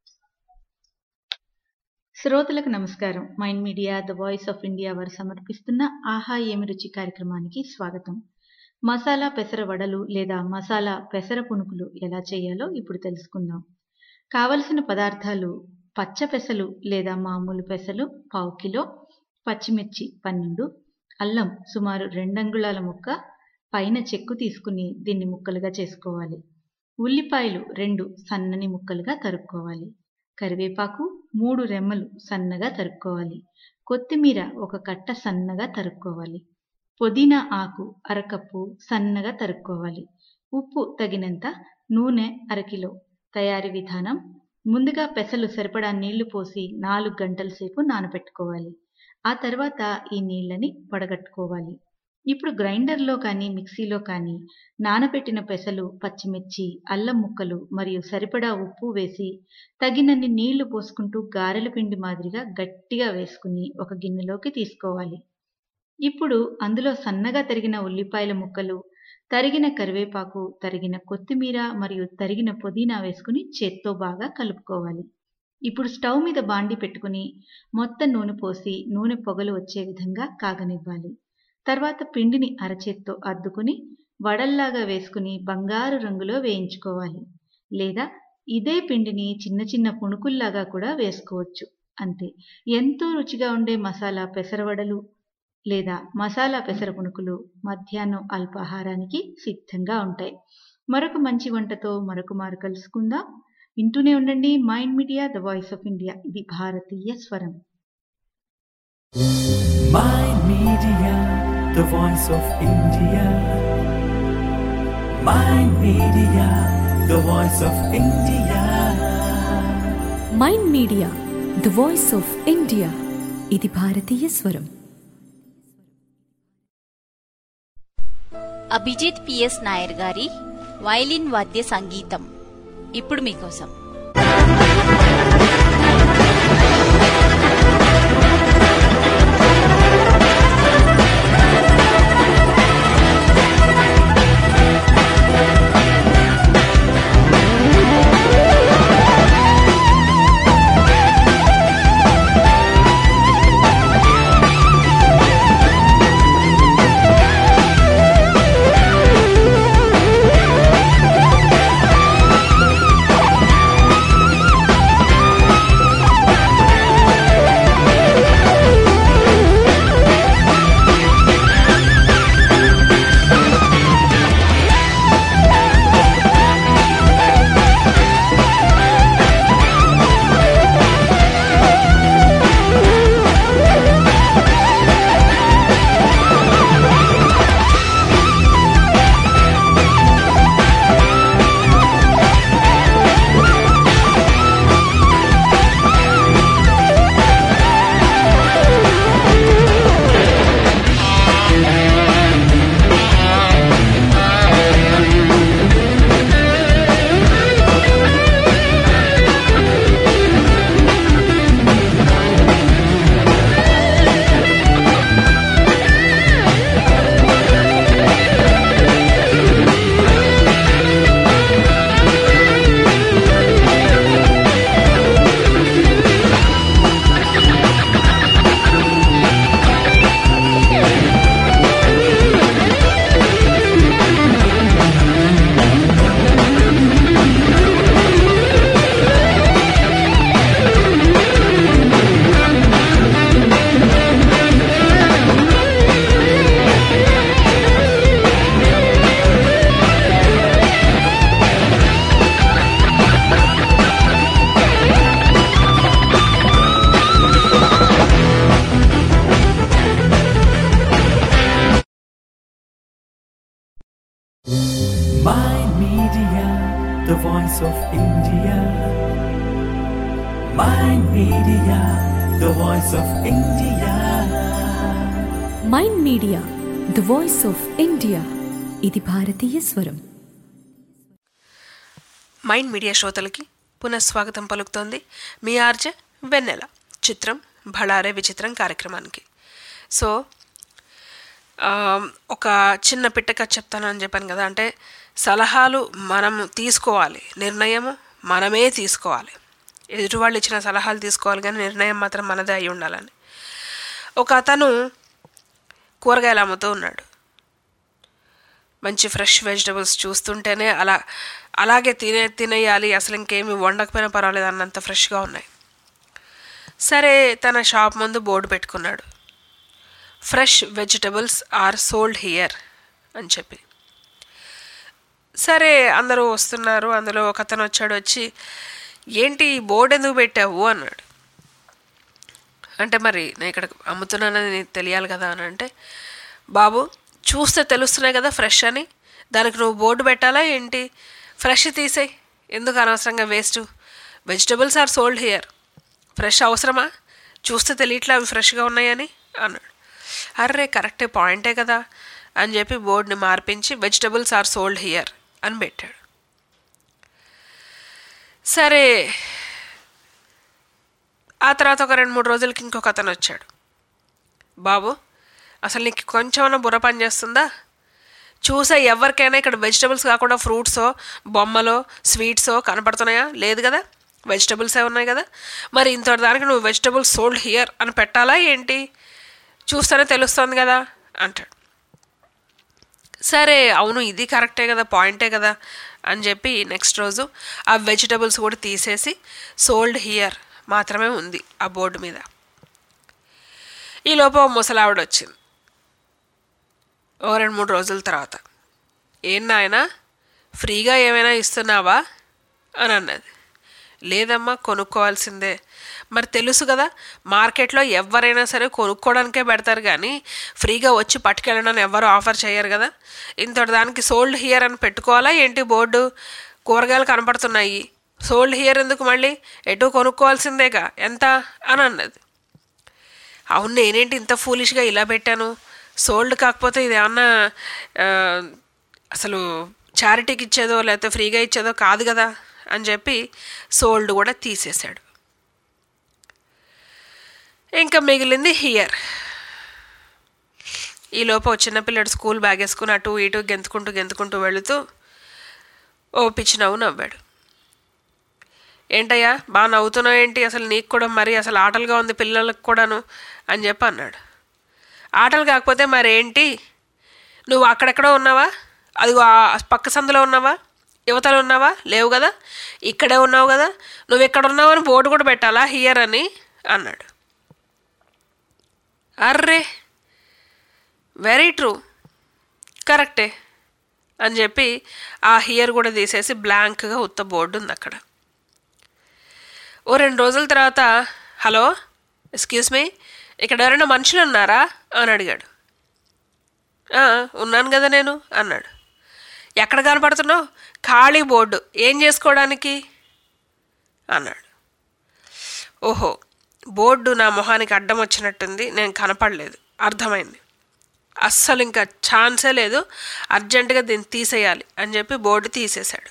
శ్రోతలకు నమస్కారం Mind Media the voice of India వారు సమర్పిస్తున్న ఆహా ఏమి రుచి కార్యక్రమానికి స్వాగతం మసాలా పెసర వడలు లేదా మసాలా పెసర పునుకులు ఎలా చేయాలో ఇప్పుడు తెలుసుకుందాం కావలసిన పదార్థాలు పచ్చ పెసలు లేదా మామూలు పెసలు పావు కిలో పచ్చిమిర్చి పన్నెండు అల్లం సుమారు రెండంగుళాల ముక్క పైన చెక్కు తీసుకుని దీన్ని ముక్కలుగా చేసుకోవాలి ఉల్లిపాయలు రెండు సన్నని ముక్కలుగా తరుక్కోవాలి కరివేపాకు మూడు రెమ్మలు సన్నగా తరుక్కోవాలి కొత్తిమీర ఒక కట్ట సన్నగా తరుక్కోవాలి పుదీనా ఆకు అరకప్పు సన్నగా తరుక్కోవాలి ఉప్పు తగినంత నూనె అరకిలో తయారీ విధానం ముందుగా పెసలు సరిపడా నీళ్లు పోసి నాలుగు గంటల సేపు నానబెట్టుకోవాలి ఆ తర్వాత ఈ నీళ్ళని వడగట్టుకోవాలి ఇప్పుడు గ్రైండర్లో కానీ మిక్సీలో కానీ నానబెట్టిన పెసలు పచ్చిమిర్చి అల్లం ముక్కలు మరియు సరిపడా ఉప్పు వేసి తగినన్ని నీళ్లు పోసుకుంటూ గారెల పిండి మాదిరిగా గట్టిగా వేసుకుని ఒక గిన్నెలోకి తీసుకోవాలి ఇప్పుడు అందులో సన్నగా తరిగిన ఉల్లిపాయల ముక్కలు తరిగిన కరివేపాకు తరిగిన కొత్తిమీర మరియు తరిగిన పుదీనా వేసుకుని చేత్తో బాగా కలుపుకోవాలి ఇప్పుడు స్టవ్ మీద బాండి పెట్టుకుని మొత్తం నూనె పోసి నూనె పొగలు వచ్చే విధంగా కాగనివ్వాలి తర్వాత పిండిని అరచేత్తో అద్దుకుని వడల్లాగా వేసుకుని బంగారు రంగులో వేయించుకోవాలి లేదా ఇదే పిండిని చిన్న చిన్న పుణుకుల్లాగా కూడా వేసుకోవచ్చు అంతే ఎంతో రుచిగా ఉండే మసాలా పెసరవడలు లేదా మసాలా పెసర పునుకులు మధ్యాహ్నం అల్పాహారానికి సిద్ధంగా ఉంటాయి మరొక మంచి వంటతో మరొక మారు కలుసుకుందాం వింటూనే ఉండండి Mind Media the voice of India ఇది భారతీయ స్వరం Mind Media, the voice of India. Mind Media, the voice of India. Mind Media the voice of India ఇది భారతీయ స్వరం అభిజిత్ పిఎస్ నాయర్ గారి వైలిన్ వాద్య సంగీతం ఇప్పుడు మీకోసం Thank you. Mind Media, the voice of India. Mind Media, the voice of India. Mind Media the voice of India ఇది భారతీయ స్వరం మైండ్ మీడియా శ్రోతలకి పునఃస్వాగతం పలుకుతోంది మీ ఆర్జే వెన్నెల చిత్రం భళారే విచిత్రం కార్యక్రమానికి సో ఆ, ఒక చిన్న పిట్టక చెప్తాను అని చెప్పాను కదా అంటే సలహాలు మనం తీసుకోవాలి నిర్ణయం మనమే తీసుకోవాలి ఎదుటి వాళ్ళు ఇచ్చిన సలహాలు తీసుకోవాలి కానీ నిర్ణయం మాత్రం మనదే అయి ఉండాలని ఒక అతను కూరగాయలు అమ్ముతూ ఉన్నాడు మంచి ఫ్రెష్ వెజిటబుల్స్ చూస్తుంటేనే అలా అలాగే తినే తినేయాలి అసలు ఇంకేమి వండకపోయినా పర్వాలేదు అన్నంత ఫ్రెష్గా ఉన్నాయి సరే తన షాప్ ముందు బోర్డు పెట్టుకున్నాడు fresh vegetables are sold here అని చెప్పి సరే అందరూ వస్తున్నారు అందులో ఒక అతను వచ్చాడు వచ్చి ఏంటి ఈ బోర్డు ఎందుకు పెట్టావు అన్నాడు అంటే మరి నేను ఇక్కడ అమ్ముతున్నానని నీకు తెలియాలి కదా అని అంటే బాబు చూస్తే తెలుస్తున్నాయి కదా ఫ్రెష్ అని దానికి నువ్వు బోర్డు పెట్టాలా ఏంటి ఫ్రెష్ తీసేయి ఎందుకు అనవసరంగా waste vegetables are sold here fresh అవసరమా చూస్తే తెలియట్లే అవి ఫ్రెష్గా ఉన్నాయని అన్నాడు అర్రే కరెక్టే పాయింటే కదా అని చెప్పి బోర్డుని మార్పించి వెజిటబుల్స్ ఆర్ సోల్డ్ హియర్ అని పెట్టాడు సరే ఆ తర్వాత ఒక రెండు మూడు రోజులకి ఇంకొక అతను వచ్చాడు బాబు అసలు నీకు కొంచెమన్నా బుర్ర పని చేస్తుందా చూసా ఎవరికైనా ఇక్కడ వెజిటబుల్స్ కాకుండా ఫ్రూట్సో బొమ్మలో స్వీట్సో కనపడుతున్నాయా లేదు కదా వెజిటబుల్సే ఉన్నాయి కదా మరి ఇంత దానికి నువ్వు వెజిటబుల్స్ సోల్డ్ హియర్ అని పెట్టాలా ఏంటి చూస్తేనే తెలుస్తుంది కదా అంటాడు సరే అవును ఇది కరెక్టే కదా పాయింటే కదా అని చెప్పి నెక్స్ట్ రోజు ఆ వెజిటబుల్స్ కూడా తీసేసి సోల్డ్ హియర్ మాత్రమే ఉంది ఆ బోర్డు మీద ఈ లోపు ఓ ముసలావిడ వచ్చింది ఓ రెండు మూడు రోజుల తర్వాత ఏం నాయనా ఫ్రీగా ఏమైనా ఇస్తున్నావా అని అన్నది లేదమ్మా కొనుక్కోవాల్సిందే మరి తెలుసు కదా మార్కెట్లో ఎవరైనా సరే కొనుక్కోవడానికే పెడతారు కానీ ఫ్రీగా వచ్చి పట్టుకెళ్ళడానికి ఎవరు ఆఫర్ చేయరు కదా ఇంతటి దానికి సోల్డ్ హియర్ అని పెట్టుకోవాలా ఏంటి బోర్డు కూరగాయలు కనపడుతున్నాయి సోల్డ్ హియర్ ఎందుకు మళ్ళీ ఎటు కొనుక్కోవాల్సిందేగా ఎంత అని అన్నది అవును నేనేంటి ఇంత ఫూలిష్గా ఇలా పెట్టాను సోల్డ్ కాకపోతే ఇది ఏమన్నా ఆ, అసలు చారిటీకి ఇచ్చేదో లేకపోతే ఫ్రీగా ఇచ్చేదో కాదు కదా అని చెప్పి సోల్డ్ కూడా తీసేశాడు ఇంకా మిగిలింది హియర్ ఈ లోపు ఓ చిన్నపిల్లడు స్కూల్ బ్యాగ్ వేసుకుని అటు ఇటు గెంతుకుంటూ గెంతుకుంటూ వెళుతూ ఓ పిచ్చి నవ్వు నవ్వాడు ఏంటయ్యా బాగా నవ్వుతున్నావు ఏంటి అసలు నీకు కూడా మరి అసలు ఆటలుగా ఉంది పిల్లలకు కూడాను అని చెప్పి అన్నాడు ఆటలు కాకపోతే మరేంటి నువ్వు అక్కడెక్కడో ఉన్నావా అది పక్క సందులో ఉన్నావా యువతలో ఉన్నావా లేవు కదా ఇక్కడే ఉన్నావు కదా నువ్వు ఎక్కడ ఉన్నావు అని బోర్డు కూడా పెట్టాలా హియర్ అని అన్నాడు అర్రే వెరీ ట్రూ కరెక్టే అని చెప్పి ఆ హియర్ కూడా తీసేసి బ్లాంక్గా ఉత్త బోర్డు ఉంది అక్కడ ఓ రెండు రోజుల తర్వాత హలో ఎక్స్క్యూజ్ మీ ఇక్కడ ఎవరైనా మనుషులు ఉన్నారా అని అడిగాడు "ఆ, ఉన్నాను కదా నేను అన్నాడు ఎక్కడ కనపడుతున్నావు ఖాళీ బోర్డు ఏం చేసుకోవడానికి అన్నాడు ఓహో బోర్డు నా మొహానికి అడ్డం వచ్చినట్టుంది నేను కనపడలేదు అర్థమైంది అస్సలు ఇంకా ఛాన్సే లేదు అర్జెంటుగా దీన్ని తీసేయాలి అని చెప్పి బోర్డు తీసేశాడు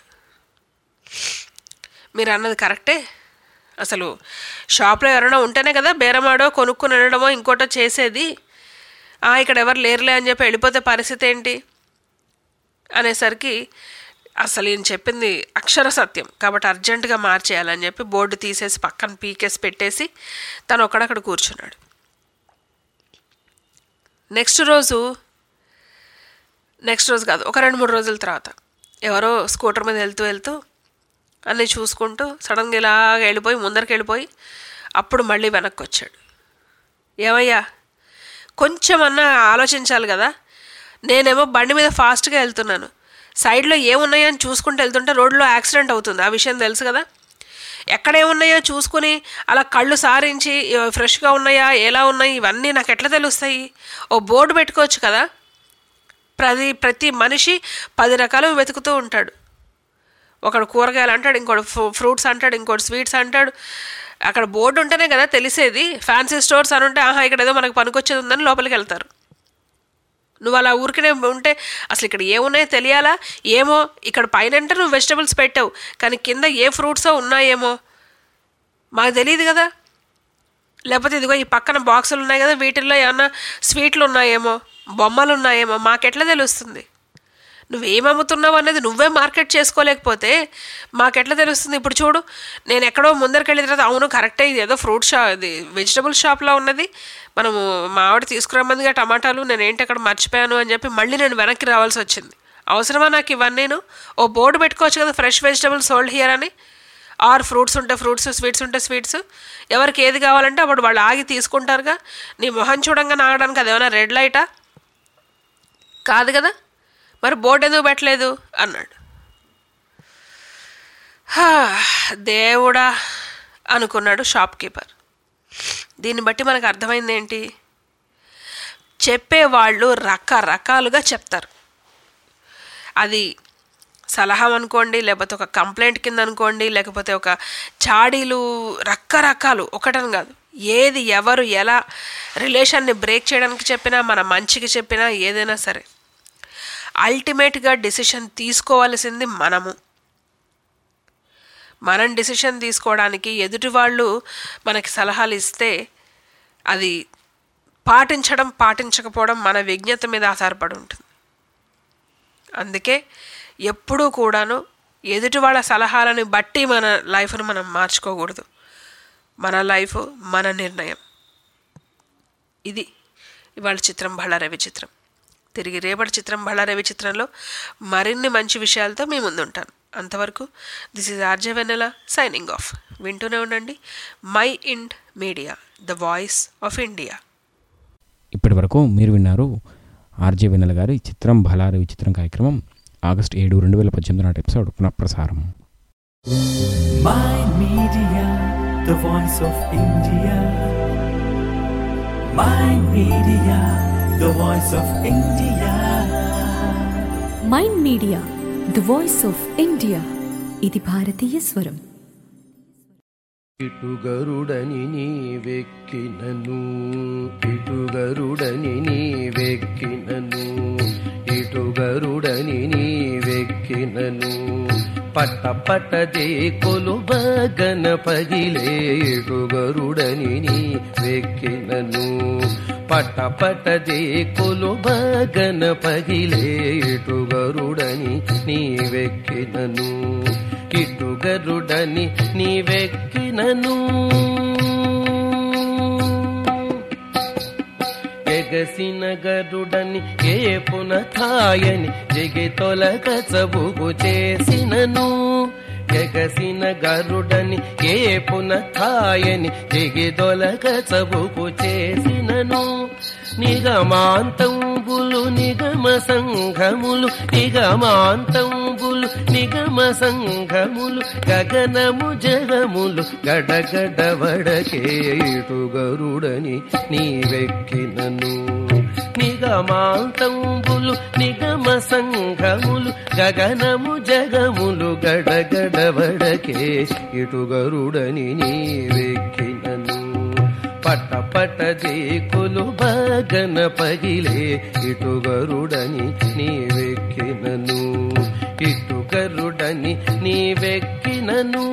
మీరు అన్నది కరెక్టే అసలు షాప్లో ఎవరైనా ఉంటేనే కదా బేరమాడో కొనుక్కుని వెళ్ళడమో ఇంకోటో చేసేది "ఆ, ఇక్కడ ఎవరు లేరులే అని చెప్పి వెళ్ళిపోతే పరిస్థితి ఏంటి అనేసరికి అసలు ఈయన చెప్పింది అక్షర సత్యం కాబట్టి అర్జెంటుగా మార్చేయాలని చెప్పి బోర్డు తీసేసి పక్కన పీకేసి పెట్టేసి తను ఒక్కడక్కడ కూర్చున్నాడు నెక్స్ట్ రోజు నెక్స్ట్ రోజు కాదు ఒక రెండు మూడు రోజుల తర్వాత ఎవరో స్కూటర్ మీద వెళ్తూ వెళ్తూ అన్నీ చూసుకుంటూ సడన్గా ఇలాగ వెళ్ళిపోయి ముందరికి వెళ్ళిపోయి అప్పుడు మళ్ళీ వెనక్కి వచ్చాడు ఏమయ్యా కొంచెమన్నా ఆలోచించాలి కదా నేనేమో బండి మీద ఫాస్ట్గా వెళ్తున్నాను సైడ్లో ఏమున్నాయో అని చూసుకుంటూ వెళ్తుంటే రోడ్లో యాక్సిడెంట్ అవుతుంది ఆ విషయం తెలుసు కదా ఎక్కడ ఏమున్నాయో చూసుకుని అలా కళ్ళు సారించి ఇవి ఫ్రెష్గా ఉన్నాయా ఎలా ఉన్నాయి ఇవన్నీ నాకు ఎట్లా తెలుస్తాయి ఓ బోర్డు పెట్టుకోవచ్చు కదా ప్రతి ప్రతి మనిషి పది రకాలు వెతుకుతూ ఉంటాడు ఒకడు కూరగాయలు అంటాడు ఇంకోటి ఫ్రూట్స్ అంటాడు ఇంకోటి స్వీట్స్ అంటాడు అక్కడ బోర్డు ఉంటేనే కదా తెలిసేది ఫ్యాన్సీ స్టోర్స్ అని ఉంటే ఆహా ఇక్కడ ఏదో మనకు పనికొచ్చేది ఉందని లోపలికి వెళ్తారు నువ్వు అలా ఊరికనే ఉంటే అసలు ఇక్కడ ఏమున్నాయో తెలియాలా ఏమో ఇక్కడ పైన అంటే నువ్వు వెజిటబుల్స్ పెట్టావు కానీ కింద ఏ ఫ్రూట్సో ఉన్నాయేమో మాకు తెలియదు కదా లేకపోతే ఇదిగో ఈ పక్కన బాక్సులు ఉన్నాయి కదా వీటిల్లో ఏమన్నా స్వీట్లు ఉన్నాయేమో బొమ్మలు ఉన్నాయేమో మాకెట్లా తెలుస్తుంది నువ్వేం అమ్ముతున్నావు అనేది నువ్వే మార్కెట్ చేసుకోలేకపోతే మాకెట్లా తెలుస్తుంది ఇప్పుడు చూడు నేను ఎక్కడో ముందరికి వెళ్ళిన తర్వాత అవును కరెక్టే ఇది ఏదో ఫ్రూట్ షాప్ ఇది వెజిటబుల్ షాప్లో ఉన్నది మనము మా ఆవిడ తీసుకురమ్మందిగా టమాటాలు నేను ఏంటి అక్కడ మర్చిపోయాను అని చెప్పి మళ్ళీ నేను వెనక్కి రావాల్సి వచ్చింది అవసరమా నాకు ఇవన్నీను ఓ బోర్డు పెట్టుకోవచ్చు కదా ఫ్రెష్ వెజిటబుల్స్ సోల్డ్ హియర్ అని ఆర్ ఫ్రూట్స్ ఉంటే ఫ్రూట్స్ స్వీట్స్ ఉంటే స్వీట్స్ ఎవరికి ఏది కావాలంటే అప్పుడు వాళ్ళు ఆగి తీసుకుంటారుగా నీ మొహం చూడంగా ఆగడానికి అదేమైనా రెడ్ లైటా కాదు కదా మరి బోర్డు ఎందుకు పెట్టలేదు అన్నాడు హా, దేవుడా అనుకున్నాడు షాప్ కీపర్ దీన్ని బట్టి మనకు అర్థమైంది ఏంటి చెప్పేవాళ్ళు రకరకాలుగా చెప్తారు అది సలహా అనుకోండి లేకపోతే ఒక కంప్లైంట్ కింద అనుకోండి లేకపోతే ఒక చాడీలు రకరకాలు ఒకటని కాదు ఏది ఎవరు ఎలా రిలేషన్ని బ్రేక్ చేయడానికి చెప్పినా మన మంచికి చెప్పినా ఏదైనా సరే అల్టిమేట్గా డిసిషన్ తీసుకోవాల్సింది మనము మనం డిసిషన్ తీసుకోవడానికి ఎదుటి వాళ్ళు మనకి సలహాలు ఇస్తే అది పాటించడం పాటించకపోవడం మన విజ్ఞత మీద ఆధారపడి ఉంటుంది అందుకే ఎప్పుడూ కూడాను ఎదుటి వాళ్ళ సలహాలని బట్టి మన లైఫ్ను మనం మార్చుకోకూడదు మన లైఫ్ మన నిర్ణయం ఇది ఇవాళ చిత్రం బళ్ళారవి చిత్రం తిరిగి రేపటి చిత్రం బళ్ళారవి చిత్రంలో మరిన్ని మంచి విషయాలతో మీ ముందుంటాను అంతవరకు this is RJ Vennela signing off వింటూనే ఉండండి Mind Media the voice of India ఇప్పటి వరకు మీరు విన్నారు ఆర్జే వెన్నెల గారి చిత్రం బలారి విచిత్రం కార్యక్రమం ఆగస్ట్ ఏడు రెండు వేల పద్దెనిమిది నాటి ఎపిసోడ్ పునఃప్రసారం My Media, the voice of India. My Media, the voice of India. Mind Media the voice of India ఇది భారతీయ స్వరం ఇటుగరుడని నీ వెక్కినను ఇటుగరుడని నీ వెక్కినను ఇటుగరుడని నీ వెక్కినను పట్ట పట్టదే కొలువ గణపగిలే ఇటుగరుడని నీ వెక్కినను పట్ట పట్టదే కొలువ గణపగిలే ఇటుగరుడని నీ వెక్కినను ఇటుగరుడని నీవెక్కినను ఎగసిన గరుడని ఏ పునథాయని జగి తొలగ చబుగు చేసినను ఎగసిన గరుడని ఏ పునథాయని జగి తొలగ చబుగు చేసినను నిగమాంతంబులు నిగమ సంఘములు నిగమాంతంబులు నిగమ సంఘములు గగనము జగములు గడగడ వడకేటు గరుడని నీవెక్కినను నిగమాంతంబులు నిగమ సంఘములు గగనము జగములు గడగడ వడకే ఇటు గరుడని నీవెక్కినను పట పట దేకులు బగన పగిలే ఇటు గరుడని నీవెక్కినను ఇటు గరుడని నీవెక్కినను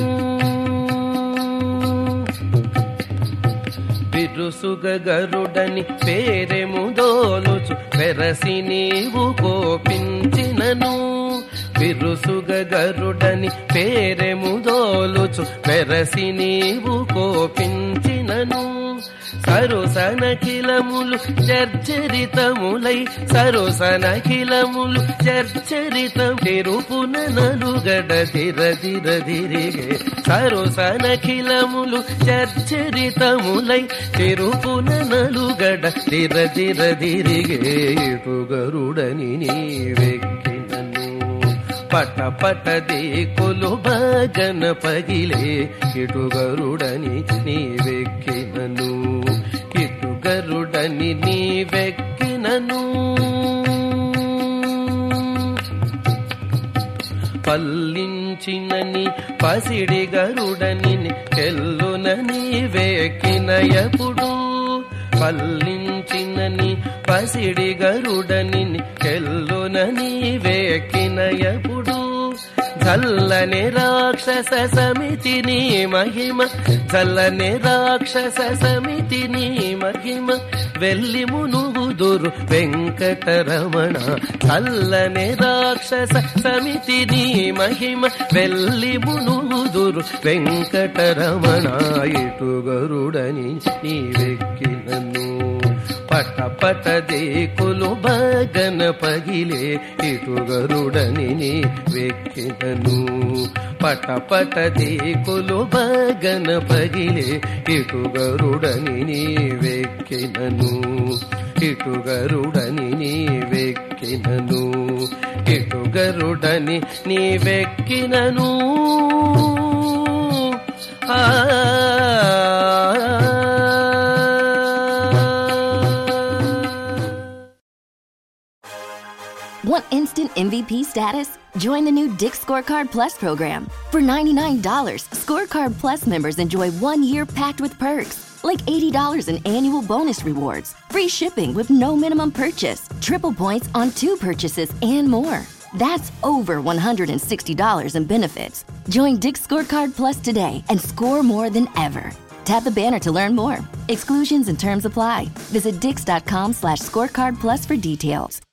బిరుసుగ గరుడని పేరెము దోలుచు వెరసి నీవు కోపించినను బిరుసుగ గరుడని పేరెము దోలుచు వెరసి నీవు కోపించినను సరుసనఖిలములు చర్చరితములై సరుసనఖిలములు చర్చరితం తెరుపున నలుగడ తిర తిర తిరిగే సరుసనఖిలములు చర్చరితములై తెరుపున నలుగడ తిర తిర తిరిగే ఇటు గరుడని నీవెక్కినను పట పట దేకులు భగన పగిలే ఇటు గరుడని నీవెక్కినను ఇటు గరుడని నీవెక్కినను పల్లించినని పసిడి గరుడని కెల్లునని వేకిన ఎప్పుడు పల్లించినని పసిడి గరుడని కెల్లునని వేకిన ఎప్పుడు చల్లని రాక్షస సమితిని మహిమ చల్లని రాక్షస సమితిని మహిమ వెళ్ళి మునుగుదురు వెంకటరమణ చల్లని రాక్షస సమితిని మహిమ వెళ్ళి మునుగుదురు వెంకటరమణ ఇటు గరుడని నీ వెక్కినను పట పట దేకులు బగన పగిలే ఇటు గరుడని నీ వెక్కినను పట పట దేకులు బగన పగిలే ఇటు గరుడని నీ వెక్కినను ఇటు గరుడని నీ వెక్కినను ఇటు గరుడని నీ వెక్కినను Want instant MVP status? Join the new Dick Scorecard Plus program. For $99, Scorecard Plus members enjoy one year packed with perks, like $80 in annual bonus rewards, free shipping with no minimum purchase, triple points on two purchases, and more. That's over $160 in benefits. Join Dick Scorecard Plus today and score more than ever. Tap the banner to learn more. Exclusions and terms apply. Visit dix.com slash scorecard plus for details.